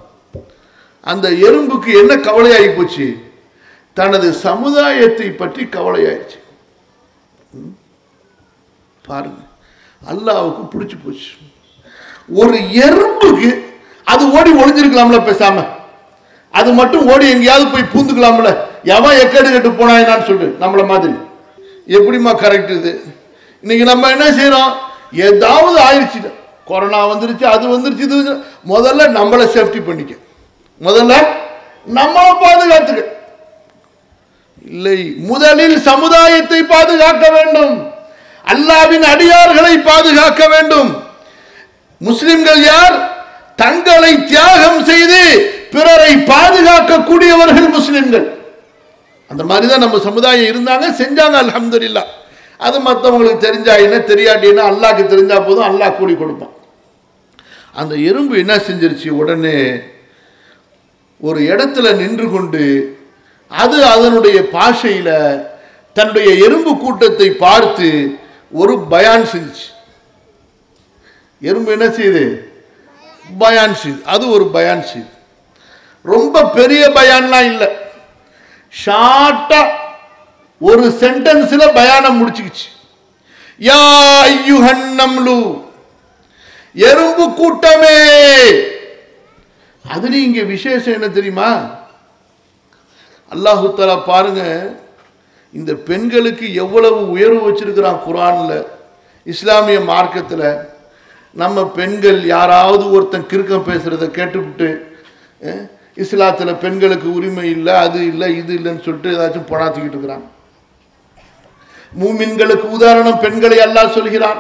[SPEAKER 1] அந்த எறும்புக்கு என்ன கவலையாகி போச்சு தனது சமுதாயத்தை பற்றி கவலையாயிடுச்சு ம்? பாருங்க அல்லாவுக்கு பிடிச்சு போச்சு ஒரு எறும்புக்கு அது ஓடி ஒளிஞ்சிருக்கலாம்ல பேசாம அது மட்டும் ஓடி எங்கேயாவது போய் பூந்துக்கலாம்ல எவன் எக்கடு கட்டு போனாயினான்னு சொல்லு நம்மள மாதிரி எப்படிம்மா கரெக்ட் இது இன்னைக்கு நம்ம என்ன செய்யறோம் ஏதாவது ஆயிடுச்சு கொரோனா வந்துருச்சு அது வந்துருச்சு இது வந்துருச்சு. முதல்ல நம்மளை சேஃப்டி பண்ணிக்க முதல்ல நம்மளை பாதுகாத்துக்க இல்லை முதலில் சமுதாயத்தை பாதுகாக்க வேண்டும் அல்லாவின் அடியார்களை பாதுகாக்க வேண்டும் முஸ்லிம்கள் யார் தங்களை தியாகம் செய்து பிறரை பாதுகாக்கக்கூடியவர்கள் முஸ்லிம்கள் அந்த மாதிரி தான் நம்ம சமுதாயம் இருந்தாங்க செஞ்சாங்க அல்ஹம்துலில்லாஹ் அது மற்றவங்களுக்கு தெரிஞ்சா என்ன தெரியாட்டின்னா அல்லாஹ்க்கு தெரிஞ்சா போதும் அல்லாஹ் கூடி கொடுப்பான் அந்த எறும்பு என்ன செஞ்சிருச்சு உடனே ஒரு இடத்துல நின்று கொண்டு அது அதனுடைய பாஷையில தன்னுடைய எறும்பு கூட்டத்தை பார்த்து ஒரு பயான் செஞ்சுச்சு எறும்பு என்ன செய்யுது பயான் செய்யுது அது ஒரு பயான் செய்யுது ரொம்ப பெரிய பயான்லாம் இல்லை ஷார்ட்டா ஒரு சென்டென்ஸ்ல பயானம் முடிச்சுக்கிச்சு யா ஐயுஹன் நம்லு எறும்பு கூட்டமே அதுலயும் இங்க விசேஷம் என்ன தெரியுமா அல்லாஹு தஆலா பாருங்க இந்த பெண்களுக்கு எவ்வளவு உயர்வு வச்சிருக்கிறான் குரான்ல இஸ்லாமிய மார்க்கத்துல நம்ம பெண்கள் யாராவது ஒருத்தன் கிறுக்கம் பேசுறத கேட்டுவிட்டு அஹ், இஸ்லாத்துல பெண்களுக்கு உரிமை இல்லை அது இல்லை இது இல்லைன்னு சொல்லிட்டு ஏதாச்சும் பொணாத்திக்கிட்டு இருக்கிறாங்க மூமின்களுக்கு உதாரணம் பெண்களை அல்லாஹ் சொல்கிறான்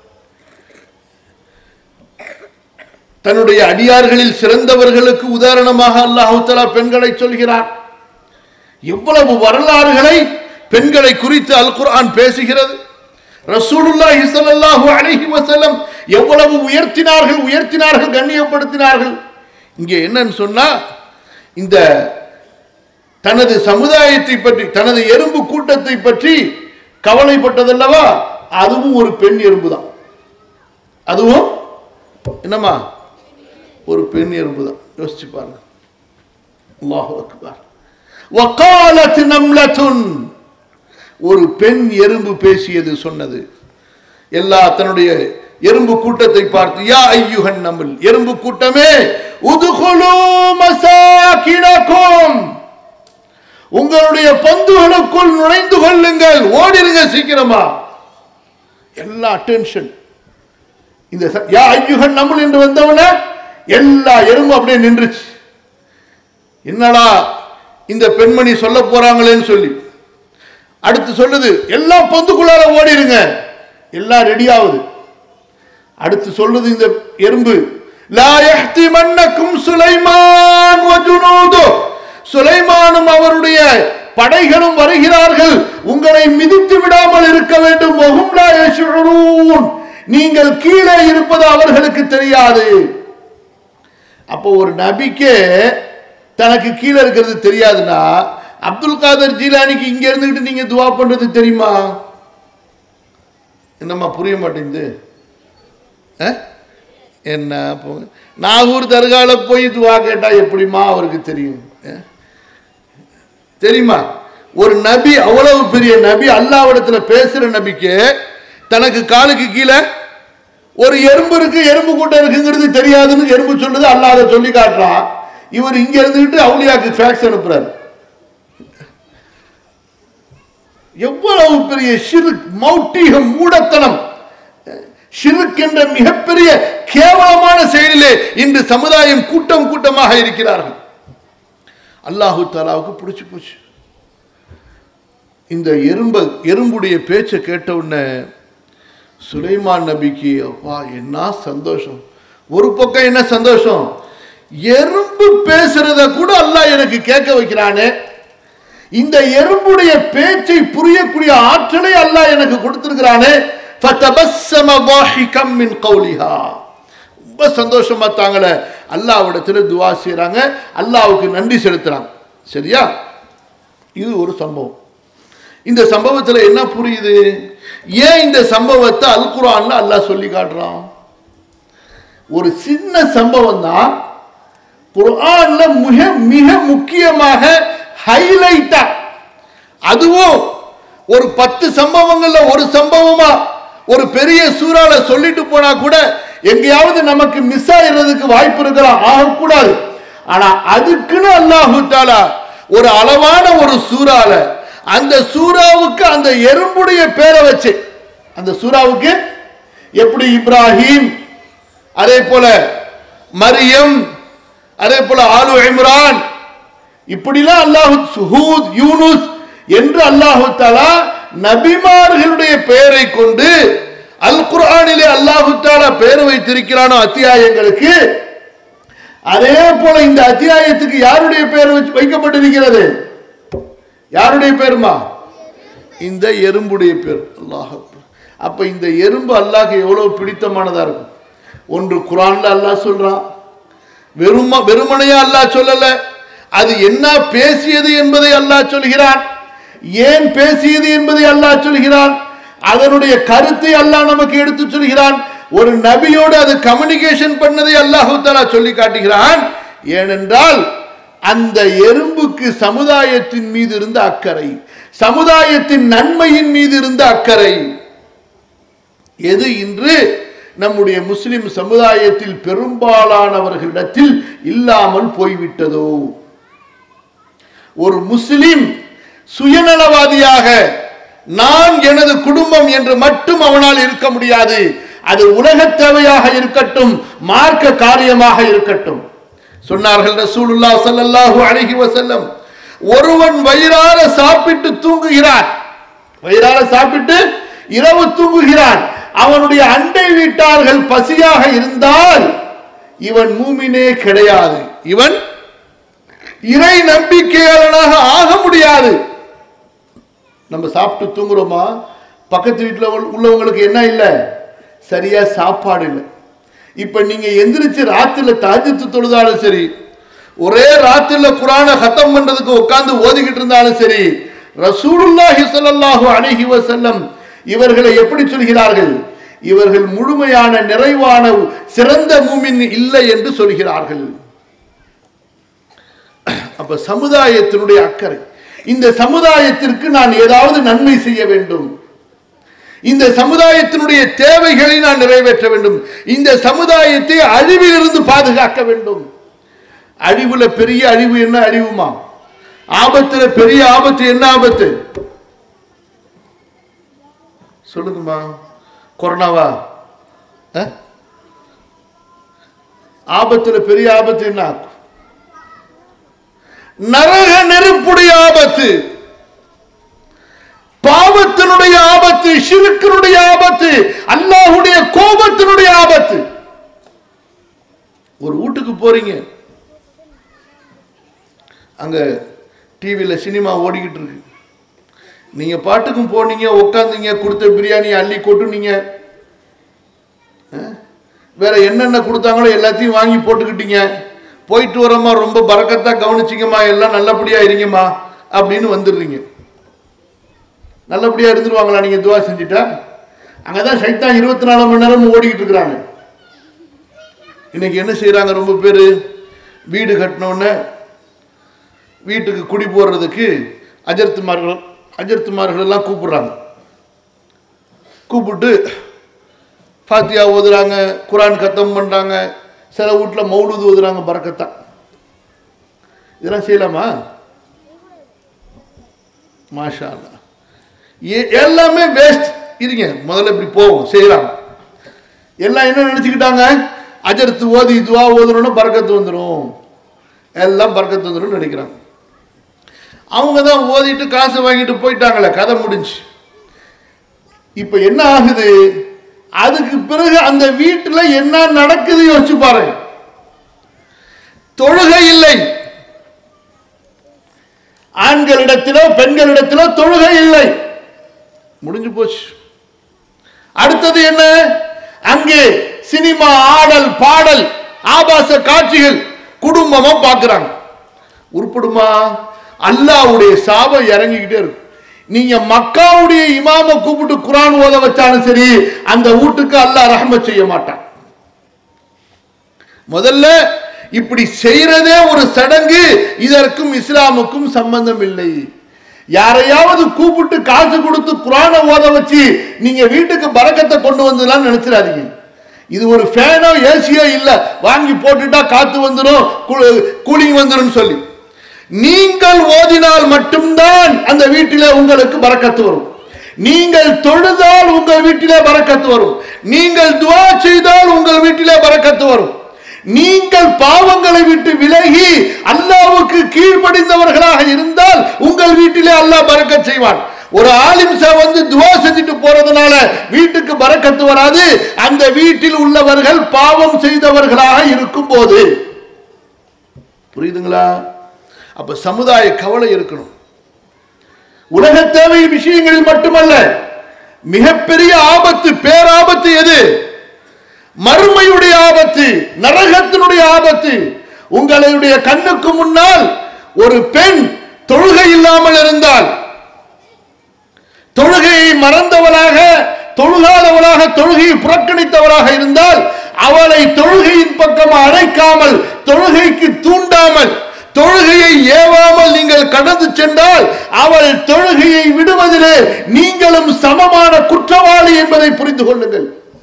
[SPEAKER 1] தன்னுடைய அடியார்களில் சிறந்தவர்களுக்கு உதாரணமாக அல்லாஹு தஆலா பெண்களை சொல்கிறார் எவ்வளவு வரலாறுகளை பெண்களை குறித்து அல் குர்ஆன் பேசுகிறது ரசூலுல்லாஹி ஸல்லல்லாஹு அலைஹி வஸல்லம் எவ்வளவு உயர்த்தினார்கள் உயர்த்தினார்கள் கண்ணியப்படுத்தினார்கள் இங்கே என்னன்னு சொன்னா இந்த தனது சமுதாயத்தை பற்றி தனது எறும்பு கூட்டத்தை பற்றி கவலைப்பட்டதல்லவா அதுவும் ஒரு பெண் எறும்பு தான் அதுவும் என்னம்மா ஒரு பெண் எறும்பு தான் யோசிச்சு பாருங்க அல்லாஹு அக்பர் வக்காலத் நம்லத்துன் ஒரு பெண் எறும்பு பேசியது சொன்னது எல்லா தன்னுடைய எறும்பு கூட்டத்தை பார்த்து யா ஐயுகன் நமல் எறும்பு கூட்டமே உதுகுலு மசாகினக்கும் உங்களுடைய பந்துகளுக்குள் நுழைந்து கொள்ளுங்கள் ஓடிருங்க சீக்கிரமா எல்லா அட்டென்ஷன் இந்த ச- யா ஐயுகன் நமல் என்று வந்தவன எல்லா எறும்பும் அப்படியே நின்றுச்சு என்னடா இந்த பெண்மணி சொல்ல போறாங்களேன்னு சொல்லி அடுத்து சொல்லுது எல்லாம் பொந்துக்குள்ளார ஓடிடுங்க எல்லாம் ரெடி ஆகுது அடுத்து சொல்லுது இந்த எறும்பு லா யஹ்திமன்னக்கும் சுலைமான் வ ஜுனூது சுலைமானும் அவருடைய படைகளும் வருகிறார்கள் உங்களை மிதித்து விடாமல் இருக்க வேண்டும் வஹும் லா யஷ்உரூன் நீங்கள் கீழே இருப்பது அவர்களுக்கு தெரியாது அப்போ ஒரு நபிக்கே தனக்கு கீழே இருக்கிறது தெரியாதுன்னா அப்துல் காதர் ஜீலானிக்கு இங்க இருந்துகிட்டு நீங்க துவா பண்றது தெரியுமா என்னம்மா புரிய மாட்டேங்குது அஹ்? என்ன போங்க நாகூர் தர்கால போய் துவா கேட்டா எப்படிம்மா அவருக்கு தெரியும் அஹ்? தெரியுமா ஒரு நபி அவ்வளவு பெரிய நபி அல்லாவிடத்துல பேசுற நபிக்கு தனக்கு காலுக்கு கீழே ஒரு எறும்பு இருக்கு எறும்பு கூட்டம் இருக்குங்கிறது தெரியாதுன்னு எறும்பு சொல்லுது அல்லாஹ் அதை சொல்லி காட்டுறான் இவர் இங்க இருந்துகிட்டு அவுலியாக்கு ஃபேக்ஸ் அனுப்புறாரு எவ்வளவு பெரிய சிறு மௌட்டிக மூடத்தனம் ஷிருக் என்ற மிகப்பெரிய கேவலமான செயலிலே இன்று சமுதாயம் கூட்டம் கூட்டமாக இருக்கிறார்கள் அல்லாஹு தாலாவுக்கு பிடிச்சு போச்சு இந்த எறும்ப எறும்புடைய பேச்சை கேட்ட உடனே சுலைமான் நபிக்கு அப்பா என்ன சந்தோஷம் ஒரு பக்கம் என்ன சந்தோஷம் எறும்பு பேசுறத கூட அல்லாஹ் எனக்கு கேட்க வைக்கிறானே இந்த எறும்புடைய பேச்சை புரியக்கூடிய ஆற்றலை அல்லாஹ் எனக்கு கொடுத்திருக்கிறானே ஃபதபஸ்ஸம ضاحكا من قولها ரொம்ப சந்தோஷமா தாங்கள அல்லாஹ்விடத்துல துவா செய்றாங்க அல்லாஹ்வுக்கு நன்றி செலுத்துறாங்க சரியா இது ஒரு சம்பவம் இந்த சம்பவத்துல என்ன புரியுது ஏன் இந்த சம்பவத்தை அல் குர்ஆன்ல அல்லாஹ் சொல்லி காட்டுறான் ஒரு சின்ன சம்பவம் தான் குர்ஆன்ல மிக மிக முக்கியமாக ஹைலைட்டா அதுவும் ஒரு பத்து சம்பவங்கள்ல ஒரு சம்பவமா ஒரு பெரிய சூறால சொல்லிட்டு போனா கூட எங்கேயாவது நமக்கு மிஸ் ஆயிடுறதுக்கு வாய்ப்பு இருக்கலாம் ஆகக்கூடாது ஆனா அதுக்குன்னு அல்லாஹு தாலா ஒரு அளவான ஒரு சூறால அந்த சூறாவுக்கு அந்த எறும்புடைய பேரை வச்சு அந்த சூறாவுக்கு எப்படி இப்ராஹிம் அதே போல மரியம் அதே போல ஆலு இம்ரான் இப்படிலாம் அல்லாஹு சுஹூத் யூனுஸ் என்று அல்லாஹு தாலா நபிமார்களுடைய பெயரை கொண்டு அல் குர்ஆனிலே அல்லாஹு தாலா பெயர் வைத்திருக்கிறானோ அத்தியாயங்களுக்கு அதே போல இந்த அத்தியாயத்துக்கு யாருடைய பெயர் வச்சு- வைக்கப்பட்டிருக்கிறது யாருடைய பேருமா இந்த எறும்புடைய பேர் அல்லாஹ் அக்பர். அப்ப இந்த எறும்பு அல்லாஹ்க்கு எவ்வளவு பிடித்தமானதா இருக்கும் ஒன்று குரான்ல அல்லாஹ் சொல்றான் வெறும வெறுமனையா அல்லாஹ் சொல்லல அது என்ன பேசியது என்பதை அல்லாஹ் சொல்கிறான் ஏன் பேசியது என்பதை அல்லாஹ் சொல்கிறான் அதனுடைய கருத்தை அல்லாஹ் நமக்கு எடுத்து சொல்கிறான் ஒரு நபியோடு அது கம்யூனிகேஷன் பண்ணதை அல்லாஹு தஆலா சொல்லி காட்டுகிறான் ஏனென்றால் அந்த எறும்புக்கு சமுதாயத்தின் மீது இருந்த அக்கறை சமுதாயத்தின் நன்மையின் மீது இருந்த அக்கறை எது இன்று நம்முடைய முஸ்லிம் சமுதாயத்தில் பெரும்பாலானவர்களிடத்தில் இல்லாமல் போய்விட்டதோ ஒரு முஸ்லிம் சுயநலவாதியாக நான் எனது குடும்பம் என்று மட்டும் அவனால் இருக்க முடியாது அது உலக தேவையாக இருக்கட்டும் மார்க்க காரியமாக இருக்கட்டும் சொன்னார்கள் ரசூலுல்லாஹ் ஸல்லல்லாஹு அலைஹி வஸல்லம் ஒருவன் வயிறார சாப்பிட்டு தூங்குகிறான் வயிறார சாப்பிட்டு இரவு தூங்குகிறான் அவனுடைய அண்டை வீட்டார்கள் பசியாக இருந்தால் இவன் மூமினே கிடையாது இவன் இறை நம்பிக்கையாளனாக ஆக முடியாது நம்ம சாப்பிட்டு தூங்குறோமா பக்கத்து வீட்டில் உள்ளவங்களுக்கு என்ன இல்லை சரியா சாப்பாடு இல்லை இப்ப நீங்க எந்திரிச்சு ராத்திரில தாஜத்து தொழுதாலும் சரி ஒரே ராத்திரில குரானை ஹத்தம் பண்றதுக்கு உட்கார்ந்து ஓதிக்கிட்டு இருந்தாலும் சரி ரசூலுல்லாஹி ஸல்லல்லாஹு அலைஹி வஸல்லம் இவர்களை எப்படி சொல்கிறார்கள் இவர்கள் முழுமையான நிறைவான சிறந்த மூமின் இல்லை என்று சொல்கிறார்கள் அப்ப சமுதாயத்தினுடைய அக்கறை இந்த சமுதாயத்திற்கு நான் ஏதாவது நன்மை செய்ய வேண்டும் இந்த சமுதாயத்தினுடைய தேவைகளை நான் நிறைவேற்ற வேண்டும் இந்த சமுதாயத்தை அழிவிலிருந்து பாதுகாக்க வேண்டும் அழிவுல பெரிய அழிவு என்ன அழிவுமா ஆபத்துல பெரிய ஆபத்து என்ன ஆபத்து சொல்லுங்கம்மா கொரோனாவா அஹ்? ஆபத்துல பெரிய ஆபத்து என்ன நரக நெருப்புடைய ஆபத்து பாவத்தினுடைய ஆபத்து ஷிருக்கினுடைய ஆபத்து அல்லாஹ்வுடைய கோபத்தினுடைய ஆபத்து ஒரு வீட்டுக்கு போறீங்க அங்க டிவியில சினிமா ஓடிக்கிட்டு இருக்கு நீங்க பாட்டுக்கும் போனீங்க உட்காந்தீங்க கொடுத்த பிரியாணி அள்ளி கொட்டுனீங்க அஹ்? வேற என்னென்ன கொடுத்தாங்களோ எல்லாத்தையும் வாங்கி போட்டுக்கிட்டீங்க போயிட்டு வரமா ரொம்ப பறக்கத்தா கவனிச்சிங்கம்மா எல்லாம் நல்லபடியா இருங்கம்மா அப்படின்னு வந்துடுறீங்க நல்லபடியா இருந்துருவாங்களா நீங்க துவா செஞ்சுட்டா அங்கதான் சைத்தான் இருபத்தி நாலு மணி நேரம் ஓடிக்கிட்டு இருக்கிறாங்க இன்னைக்கு என்ன செய்றாங்க ரொம்ப பேர் வீடு கட்டினோடனே வீட்டுக்கு குடி போடுறதுக்கு அஜர்த்துமார்கள் அஜர்த்துமார்கள் எல்லாம் கூப்பிடுறாங்க கூப்பிட்டு ஃபாத்தியா ஓதுறாங்க குரான் கத்தம் பண்ணுறாங்க சில வீட்டில் மௌலுது ஓதுறாங்க பறக்கத்தான் இதெல்லாம் செய்யலாமா மாஷா அல்லாஹ். எ- எல்லாமே வேஸ்ட் இருங்க முதல்ல இப்படி போவோம் செய்யலாம் எல்லாம் என்ன நினச்சிக்கிட்டாங்க அஜர்த்து ஓதி துவா ஓதுறோன்னு பறக்கத்து வந்துடும் எல்லாம் பறக்கத்து வந்துடும் நினைக்கிறாங்க அவங்க தான் ஓதிட்டு காசு வாங்கிட்டு போயிட்டாங்களே கதை முடிஞ்சு இப்போ என்ன ஆகுது அதுக்கு பிறகு அந்த வீட்டில் என்ன நடக்குது யோசிச்சு பாருங்க தொழுகை இல்லை ஆண்களிடத்திலோ பெண்களிடத்திலோ தொழுகை இல்லை முடிஞ்சு போச்சு அடுத்தது என்ன அங்கே சினிமா ஆடல் பாடல் ஆபாச காட்சிகள் குடும்பமா பார்க்கறாங்க உருப்படுமா அல்லாவுடைய சாபம் இறங்கிக்கிட்டே இருக்கும் நீங்க மக்காவுடைய இமாம கூப்பிட்டு குரான் ஓத வச்சாலும் சரி அந்த வீட்டுக்கு அல்லாஹ் ரஹ்மத் செய்ய மாட்டான் முதல்ல இப்படி செய்யறதே ஒரு சடங்கு இதற்கும் இஸ்லாமுக்கும் சம்பந்தம் இல்லை யாரையாவது கூப்பிட்டு காசு கொடுத்து குரானை ஓத வச்சு நீங்க வீட்டுக்கு பறக்கத்தை கொண்டு வந்ததுலாம் நினைச்சிடாதீங்க இது ஒரு ஃபேனோ ஏசியோ இல்ல வாங்கி போட்டுட்டா காத்து வந்துடும் கூலிங் வந்துடும் சொல்லி நீங்கள் ஓதினால் மட்டும்தான் அந்த வீட்டிலே உங்களுக்கு பறக்கத்து வரும் நீங்கள் தொழுதால் உங்கள் வீட்டிலே பறக்கத்து வரும் நீங்கள் துவா செய்தால் உங்கள் வீட்டிலே பறக்கத்து வரும் நீங்கள் பாவங்களை விட்டு விலகி அல்லாவுக்கு கீழ்ப்படிந்தவர்களாக இருந்தால் உங்கள் வீட்டிலே அல்லாஹ் பறக்கச் செய்வான் ஒரு ஆலிம்சா வந்து துவா செஞ்சுட்டு போறதுனால வீட்டுக்கு பறக்கத்து வராது அந்த வீட்டில் உள்ளவர்கள் பாவம் செய்தவர்களாக இருக்கும் போது புரியுதுங்களா அப்ப சமுதாய கவலை இருக்கணும் உலக தேவை விஷயங்களில் மட்டுமல்ல மிகப்பெரிய ஆபத்து பேராபத்து எது மறுமையுடைய ஆபத்து நரகத்தினுடைய ஆபத்து உங்களுடைய கண்ணுக்கு முன்னால் ஒரு பெண் தொழுகை இல்லாமல் இருந்தால் தொழுகையை மறந்தவளாக தொழுகாதவளாக தொழுகையை புறக்கணித்தவளாக இருந்தால் அவளை தொழுகையின் பக்கம் அழைக்காமல் தொழுகைக்கு தூண்டாமல் தொழுகையை ஏவாமல் நீங்கள் கடந்து சென்றால் அவள் தொழுகையை விடுவதிலே நீங்களும் சமமான குற்றவாளி என்பதை புரிந்து கொள்ளுங்கள்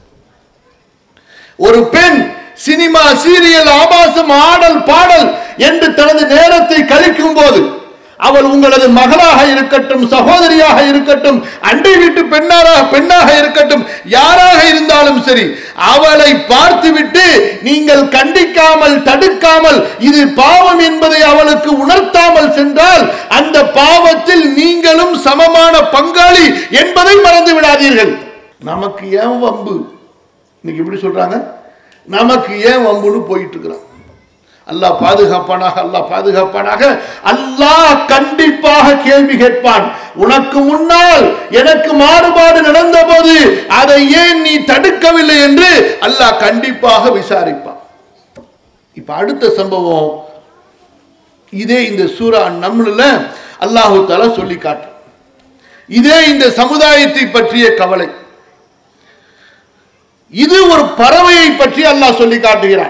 [SPEAKER 1] ஒரு பெண் சினிமா சீரியல் ஆபாசம் ஆடல் பாடல் என்று தனது நேரத்தை கழிக்கும் போது அவள் உங்களது மகளாக இருக்கட்டும் சகோதரியாக இருக்கட்டும் அண்டை வீட்டு பெண்ணாராக பெண்ணாக இருக்கட்டும் யாராக இருந்தாலும் சரி அவளை பார்த்துவிட்டு நீங்கள் கண்டிக்காமல் தடுக்காமல் இது பாவம் என்பதை அவளுக்கு உணர்த்தாமல் சென்றால் அந்த பாவத்தில் நீங்களும் சமமான பங்காளி என்பதை மறந்து விடாதீர்கள் நமக்கு ஏன் வம்பு இன்னைக்கு எப்படி சொல்றாங்க நமக்கு ஏன் வம்புன்னு போயிட்டு இருக்கிறான் அல்லாஹ் பாதுகாப்பானாக அல்லாஹ் பாதுகாப்பானாக அல்லாஹ் கண்டிப்பாக கேள்வி கேட்பான் உனக்கு முன்னால் எனக்கு மாறுபாடு நடந்த போது அதை ஏன் நீ தடுக்கவில்லை என்று அல்லாஹ் கண்டிப்பாக விசாரிப்பான் இப்ப அடுத்த சம்பவம் இதே இந்த சூரா நம்மள அல்லாஹு தஆலா சொல்லி காட்டு இதே இந்த சமுதாயத்தை பற்றிய கவலை இது ஒரு பறவையை பற்றி அல்லாஹ் சொல்லி காட்டுகிறான்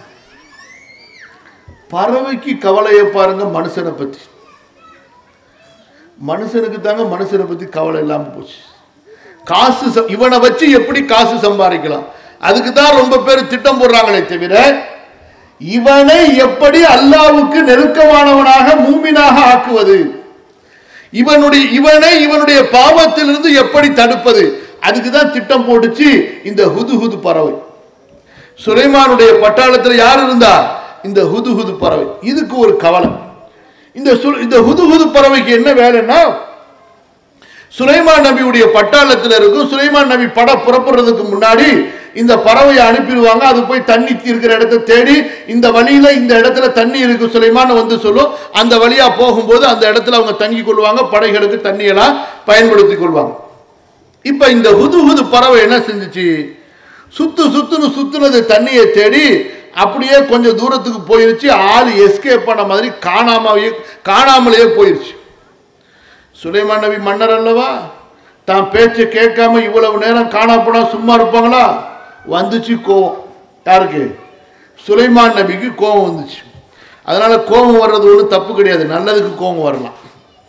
[SPEAKER 1] பறவைக்கு கவலையை பாருங்க மனுஷனை பத்தி மனுஷனுக்கு தாங்க மனுஷனை பத்தி கவலை இல்லாம போச்சு காசு ச- இவனை வச்சு எப்படி காசு சம்பாதிக்கலாம் அதுக்கு தான் ரொம்ப பேர் திட்டம் போடுறாங்களே தவிர இவனை எப்படி அல்லாவுக்கு நெருக்கமானவனாக மூமினாக ஆக்குவது இவனுடைய இவனை இவனுடைய பாவத்திலிருந்து எப்படி தடுப்பது அதுக்கு தான் திட்டம் போட்டுச்சு இந்த ஹுது ஹுது பறவை சுலைமானுடைய பட்டாளத்தில் யார் இருந்தா இந்த ஹுது ஹுது பறவை இதுக்கு ஒரு கவலை இந்த சு- இந்த ஹுது ஹுது பறவைக்கு என்ன வேலைன்னா சுலைமான் நபியுடைய பட்டாளத்தில் இருக்கும் சுலைமான் நபி பட புறப்படுறதுக்கு முன்னாடி இந்த பறவையை அனுப்பிடுவாங்க அது போய் தண்ணி இருக்கிற இடத்த தேடி இந்த வழியில இந்த இடத்துல தண்ணி இருக்கு சுலைமான் வந்து சொல்லும் அந்த வழியா போகும்போது அந்த இடத்துல அவங்க தங்கி கொள்வாங்க படைகளுக்கு தண்ணியெல்லாம் பயன்படுத்தி கொள்வாங்க இப்ப இந்த ஹுது ஹுது பறவை என்ன செஞ்சுச்சு சுத்து சுத்துன்னு சுத்துனது தண்ணியை தேடி அப்படியே கொஞ்சம் தூரத்துக்கு போயிருச்சு ஆள் எஸ்கேப் பண்ண மாதிரி காணாமலே காணாமலேயே போயிருச்சு சுலைமான் நபி மன்னர் அல்லவா தான் பேச்சை கேட்காம இவ்வளவு நேரம் காணாப்போனா சும்மா இருப்பாங்களா வந்துச்சு கோவம் யாருக்கு சுலைமான் நபிக்கு கோபம் வந்துச்சு அதனால கோபம் வர்றது ஒன்றும் தப்பு கிடையாது நல்லதுக்கு கோபம் வரலாம்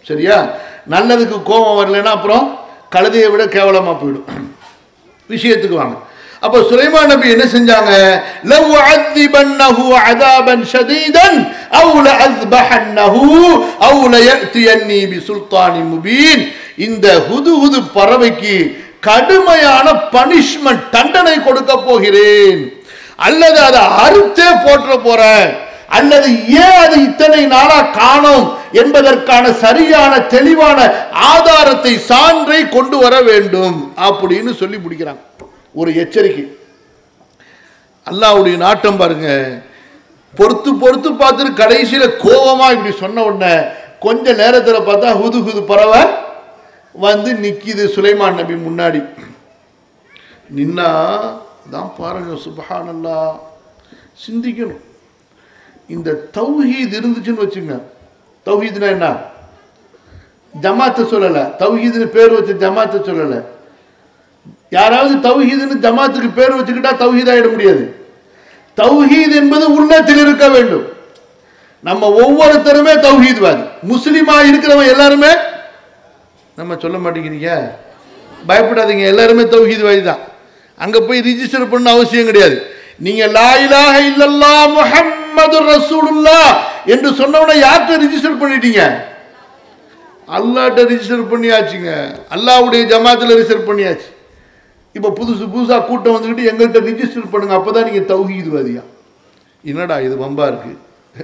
[SPEAKER 1] சரியா நல்லதுக்கு கோபம் வரலைன்னா அப்புறம் கழுதையை விட கேவலமா போயிடும் விஷயத்துக்கு வாங்க அப்ப சுலைமான் நபி என்ன செஞ்சாங்க லவ் அذبنه عذابا شديدا او لأذبحنه او ليأتيني بسلطان مبين இந்த ஹுதுஹுது பறவைக்கு கடுமையான பனிஷ்மெண்ட் தண்டனை கொடுக்க போகிறேன் அல்லது அதை அறுத்தே போற்ற போறேன் அல்லது ஏன் அது இத்தனை நாளா காணோம் என்பதற்கான சரியான தெளிவான ஆதாரத்தை சான்றை கொண்டு வர வேண்டும் அப்படின்னு சொல்லி முடிக்கிறாங்க ஒரு எச்சரிக்கை அல்லாவுடைய நாட்டம் பாருங்க பொறுத்து பொறுத்து பார்த்துட்டு கடைசியில கோபமா இப்படி சொன்ன உடனே கொஞ்ச நேரத்துல பார்த்தா ஹுது ஹுது பறவை வந்து நிக்கிது சுலைமான் நபி முன்னாடி நின்னா தான் பாருங்க சுபஹானல்லா சிந்திக்கணும் இந்த தௌஹீத் இருந்துச்சுன்னு வச்சுங்க தௌஹீத்னா என்ன ஜமாத்தை சொல்லல தௌஹீதுன்னு பேர் வச்ச ஜமாத்தை சொல்லல யாராவது தௌஹீதுன்னு ஜமாத்துக்கு பேர் வச்சுக்கிட்டா தௌஹீத் ஆயிட முடியாது தௌஹீத் என்பது உள்ளத்தில் இருக்க வேண்டும் நம்ம ஒவ்வொருத்தருமே தௌஹீத்வாதி முஸ்லீமா இருக்கிறவன் எல்லாருமே நம்ம சொல்ல மாட்டேங்கிறீங்க பயப்படாதீங்க எல்லாருமே தௌஹீத்வாதி தான் அங்க போய் ரிஜிஸ்டர் பண்ண அவசியம் கிடையாது நீங்க லா இலாஹ இல்லல்லா முஹம்மது ரசூலுல்லா என்று சொன்னவன யார்கிட்ட ரிஜிஸ்டர் பண்ணிட்டீங்க அல்லாட்ட ரிஜிஸ்டர் பண்ணியாச்சுங்க அல்லாவுடைய ஜமாத்தில் ரிஜிஸ்டர் பண்ணியாச்சு இப்போ புதுசு புதுசாக கூட்டம் வந்துக்கிட்டு எங்கள்கிட்ட ரிஜிஸ்டர் பண்ணுங்க அப்பதான் நீங்க தௌஹீத்வாதியா என்னடா இது வம்பா இருக்கு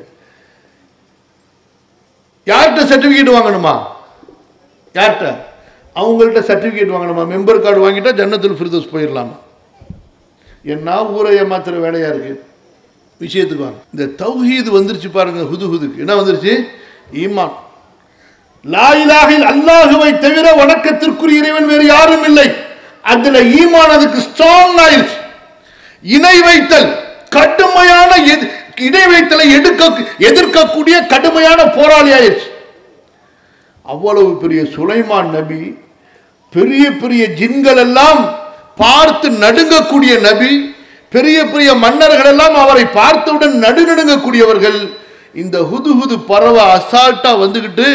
[SPEAKER 1] யார்கிட்ட சர்டிஃபிகேட் வாங்கணுமா யார்கிட்ட அவங்கள்ட்ட சர்டிஃபிகேட் வாங்கணுமா மெம்பர் கார்டு வாங்கிட்டா ஜன்னத்துல் ஃபிர்தோஸ் போயிடலாமா என்ன ஊரை ஏமாத்துற வேலையா இருக்கு விஷயத்துக்கு வாங்க இந்த தௌஹீது வந்துருச்சு பாருங்க ஹுது ஹுதுக்கு என்ன வந்துருச்சு ஈமான் லா இலாஹில் அல்லாஹுவை தவிர வணக்கத்திற்குரிய இறைவன் வேறு யாரும் இல்லை அதுல ஈமான் அதுக்கு ஸ்ட்ராங் ஆயிருச்சு இணை வைத்தல் கடுமையான எதி- இணை வைத்தலை எடுக்க எதிர்க்கக்கூடிய கடுமையான போராளி ஆயிருச்சு அவ்வளவு பெரிய சுலைமான் நபி பெரிய பெரிய ஜின்கள் எல்லாம் பார்த்து நடுங்கக்கூடிய நபி பெரிய பெரிய மன்னர்கள் எல்லாம் அவரை பார்த்தவுடன் நடுநடுங்கக்கூடியவர்கள் இந்த ஹுதுஹுது பறவை அசால்ட்டா வந்துகிட்டு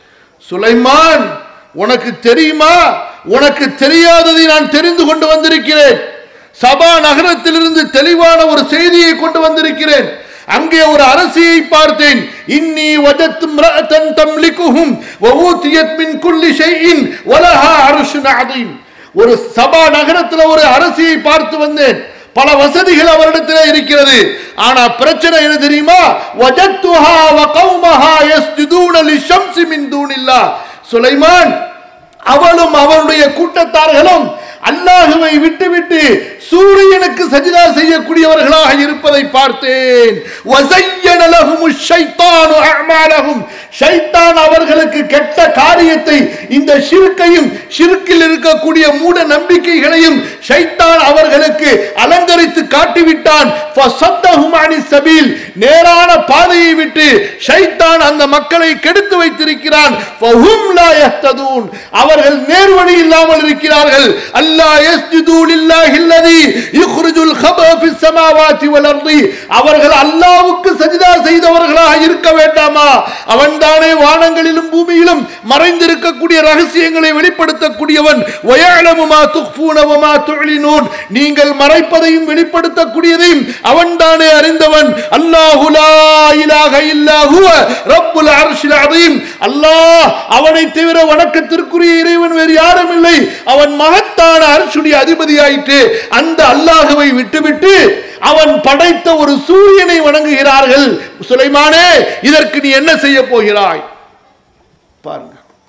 [SPEAKER 1] சுலைமான் உனக்கு தெரியுமா உனக்கு தெரியாததை நான் தெரிந்து கொண்டு வந்திருக்கிறேன் சபா நகரத்திலிருந்து தெளிவான ஒரு செய்தியை கொண்டு வந்திருக்கிறேன் அங்கே ஒரு அரசியை பார்த்தேன் இன்னி வஜத் இம்ரஅத்தன் தம்லிகுஹும் வஊதியத் மின் குல்லி ஷைஇன் வலஹா அர்ஷுன் அதீம் ஒரு சபா நகரத்துல ஒரு அரசியை பார்த்து வந்தேன் பல வசதிகள் அவரிடத்தில் இருக்கிறது ஆனா பிரச்சனை என்ன தெரியுமா வஜத்துஹா வ கௌமஹா யஸ்ஜுதூன லிஷம்ஸி மின் தூனில்லாஹ் சுலைமான் அவளும் அவருடைய கூட்டத்தார்களும் அல்லாஹுவை விட்டுவிட்டு சூரியனுக்கு சஜிதா செய்யக்கூடியவர்களாக இருப்பதை பார்த்தேன் வஸய்யன லஹுமுஷ் ஷைத்தானு அஅமாலஹும் ஷைத்தான் அவர்களுக்கு கெட்ட காரியத்தை இந்த ஷிர்கையும் ஷிர்கில் இருக்கக்கூடிய மூட நம்பிக்கைகளையும் ஷைத்தான் அவர்களுக்கு அலங்கரித்து காட்டிவிட்டான் ஃபஸத்தஹும் அனி சபீல் நேரான பாதையை விட்டு ஷைத்தான் அந்த மக்களை கெடுத்து வைத்திருக்கிறான் ஃபஹும் லா யஹ்ததூன் அவர்கள் நேர்வழி இல்லாமல் இருக்கிறார்கள் அல்லாஹ் யஸ்ஜுது லில்லாஹி அல்லதி யுக்ரிஜுல் ஹபா ஃபிஸ் ஸமாவாதி வல் அர்தி அவர்கள் அல்லாஹ்வுக்கு சஜிதா செய்தவர்களாக இருக்க வேண்டாமா அவன்தானே வானங்களிலும் பூமியிலும் மறைந்திருக்கக்கூடிய ரகசியங்களை வெளிப்படுத்தக்கூடியவன் வயஅலமு மா துக்ஃபூன வ மா துஅலினூன் நீங்கள் மறைப்பதையும் வெளிப்படுத்தக்கூடியதையும் அவன்தானே அறிந்தவன் அல்லாஹு லா இலாஹ இல்லா ஹுவ ரப்புல் அர்ஷில் அதீம் அல்லாஹ் அவனை தவிர வணக்கத்திற்குரிய இறைவன் வேறு யாரும் இல்லை அவன் மகத்தான அரசுடைய அதிபதியாயிற்று அந்த அல்லாஹுவை விட்டுவிட்டு அவன் படைத்த ஒரு சூரியனை வணங்குகிறார்கள் சுலைமானே இதற்கு நீ என்ன செய்ய போகிறாய் பாருங்க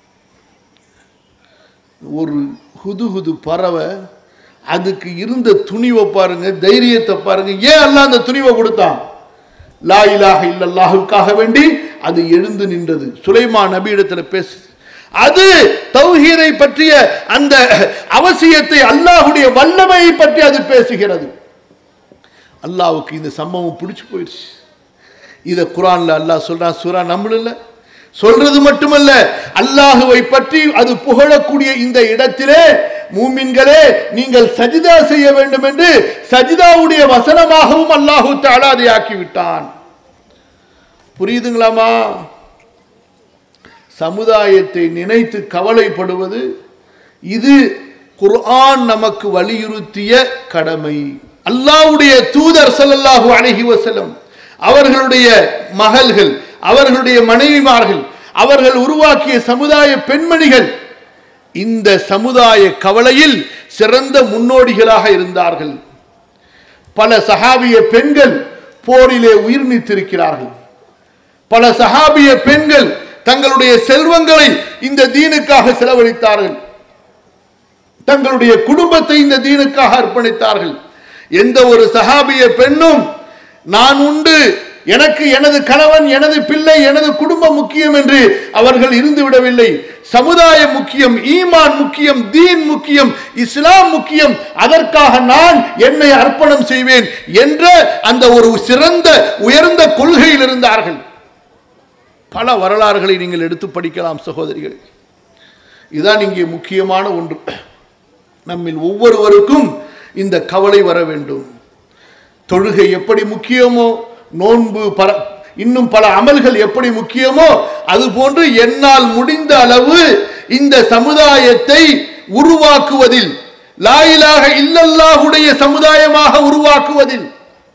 [SPEAKER 1] ஒரு ஹுது ஹுது பறவை அதுக்கு இருந்த துணிவை பாருங்க தைரியத்தை பாருங்க ஏன் அல்லாஹ் அந்த துணிவை கொடுத்தான் லா இலாஹ இல்லல்லாஹுக்காக வேண்டி அது எழுந்து நின்றது சுலைமான் நபியிடத்துல பேசு அது தௌஹீதை பற்றிய அந்த அவசியத்தை அல்லாஹுடைய வல்லமையை பற்றி அது பேசுகிறது அல்லாஹ்வுக்கு இந்த சம்பவம் பிடிச்சு போயிடுச்சு இத குரான்ல அல்லாஹ் சொல்றான் சூரா நம்மள சொல்றது மட்டுமல்ல அல்லாஹுவை பற்றி அது புகழக்கூடிய இந்த இடத்திலே மூமின்களே நீங்கள் சஜிதா செய்ய வேண்டும் என்று சஜிதாவுடைய வசனமாகவும் அல்லாஹு தஆலா அதை ஆக்கி விட்டான் புரியுதுங்களாமா சமுதாயத்தை நினைத்து கவலைப்படுவது இது குர்ஆன் நமக்கு வலியுறுத்திய கடமை அல்லாஹ்வுடைய தூதர் ஸல்லல்லாஹு அலைஹி வஸல்லம் அவர்களுடைய மகள்கள் அவர்களுடைய மனைவிமார்கள் அவர்கள் உருவாக்கிய சமுதாய பெண்மணிகள் இந்த சமுதாய கவலையில் சிறந்த முன்னோடிகளாக இருந்தார்கள் பல சஹாபிய பெண்கள் போரிலே உயிர் நீத்திருக்கிறார்கள் பல சஹாபிய பெண்கள் தங்களுடைய செல்வங்களை இந்த தீனுக்காக செலவழித்தார்கள் தங்களுடைய குடும்பத்தை இந்த தீனுக்காக அர்ப்பணித்தார்கள் எந்த ஒரு சஹாபிய பெண்ணும் நான் உண்டு எனக்கு எனது கணவன் எனது பிள்ளை எனது குடும்பம் முக்கியம் என்று அவர்கள் இருந்து விடவில்லை சமுதாயம் முக்கியம் ஈமான் முக்கியம் தீன் முக்கியம் இஸ்லாம் முக்கியம் அதற்காக நான் என்னை அர்ப்பணம் செய்வேன் என்ற அந்த ஒரு சிறந்த உயர்ந்த கொள்கையில் இருந்தார்கள் பல வரலாறுகளை நீங்கள் எடுத்து படிக்கலாம் சகோதரிகளே இதுதான் இங்கே முக்கியமான ஒன்று நம்மில் ஒவ்வொருவருக்கும் இந்த கவலை வர வேண்டும் தொழுகை எப்படி முக்கியமோ நோன்பு பர இன்னும் பல அமல்கள் எப்படி முக்கியமோ அதுபோன்று என்னால் முடிந்த அளவு இந்த சமுதாயத்தை உருவாக்குவதில் லாயிலாக இல்லல்லாஹுடைய சமுதாயமாக உருவாக்குவதில்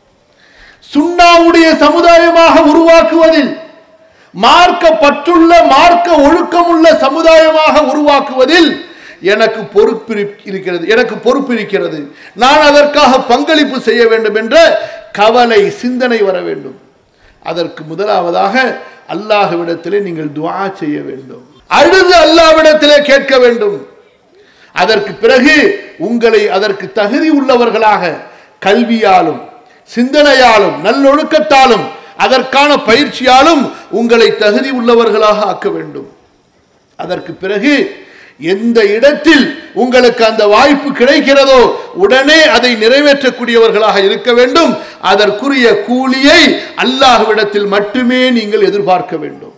[SPEAKER 1] சுண்ணாவுடைய சமுதாயமாக உருவாக்குவதில் மார்க்க பற்றுள்ள மார்க்க ஒழுக்கமுள்ள சமுதாயமாக உருவாக்குவதில் எனக்கு பொறுப்பு இருக்கிறது எனக்கு பொறுப்பு இருக்கிறது நான் அதற்காக பங்களிப்பு செய்ய வேண்டும் என்ற கவலை சிந்தனை வர வேண்டும் அதற்கு முதலாவதாக அல்லாஹ்விடத்திலே நீங்கள் துஆ செய்ய வேண்டும் அழுது அல்லாஹ்விடத்திலே கேட்க வேண்டும் அதற்கு பிறகு உங்களை அதற்கு தகுதி உள்ளவர்களாக கல்வியாலும் சிந்தனையாலும் நல்லொழுக்கத்தாலும் அதற்கான பயிற்சியாலும் உங்களை தகுதி உள்ளவர்களாக ஆக்க வேண்டும் அதற்கு பிறகு எந்த இடத்தில் உங்களுக்கு அந்த வாய்ப்பு கிடைக்கிறதோ உடனே அதை நிறைவேற்றக்கூடியவர்களாக இருக்க வேண்டும் அதற்குரிய கூலியை அல்லாஹ்விடத்தில் மட்டுமே நீங்கள் எதிர்பார்க்க வேண்டும்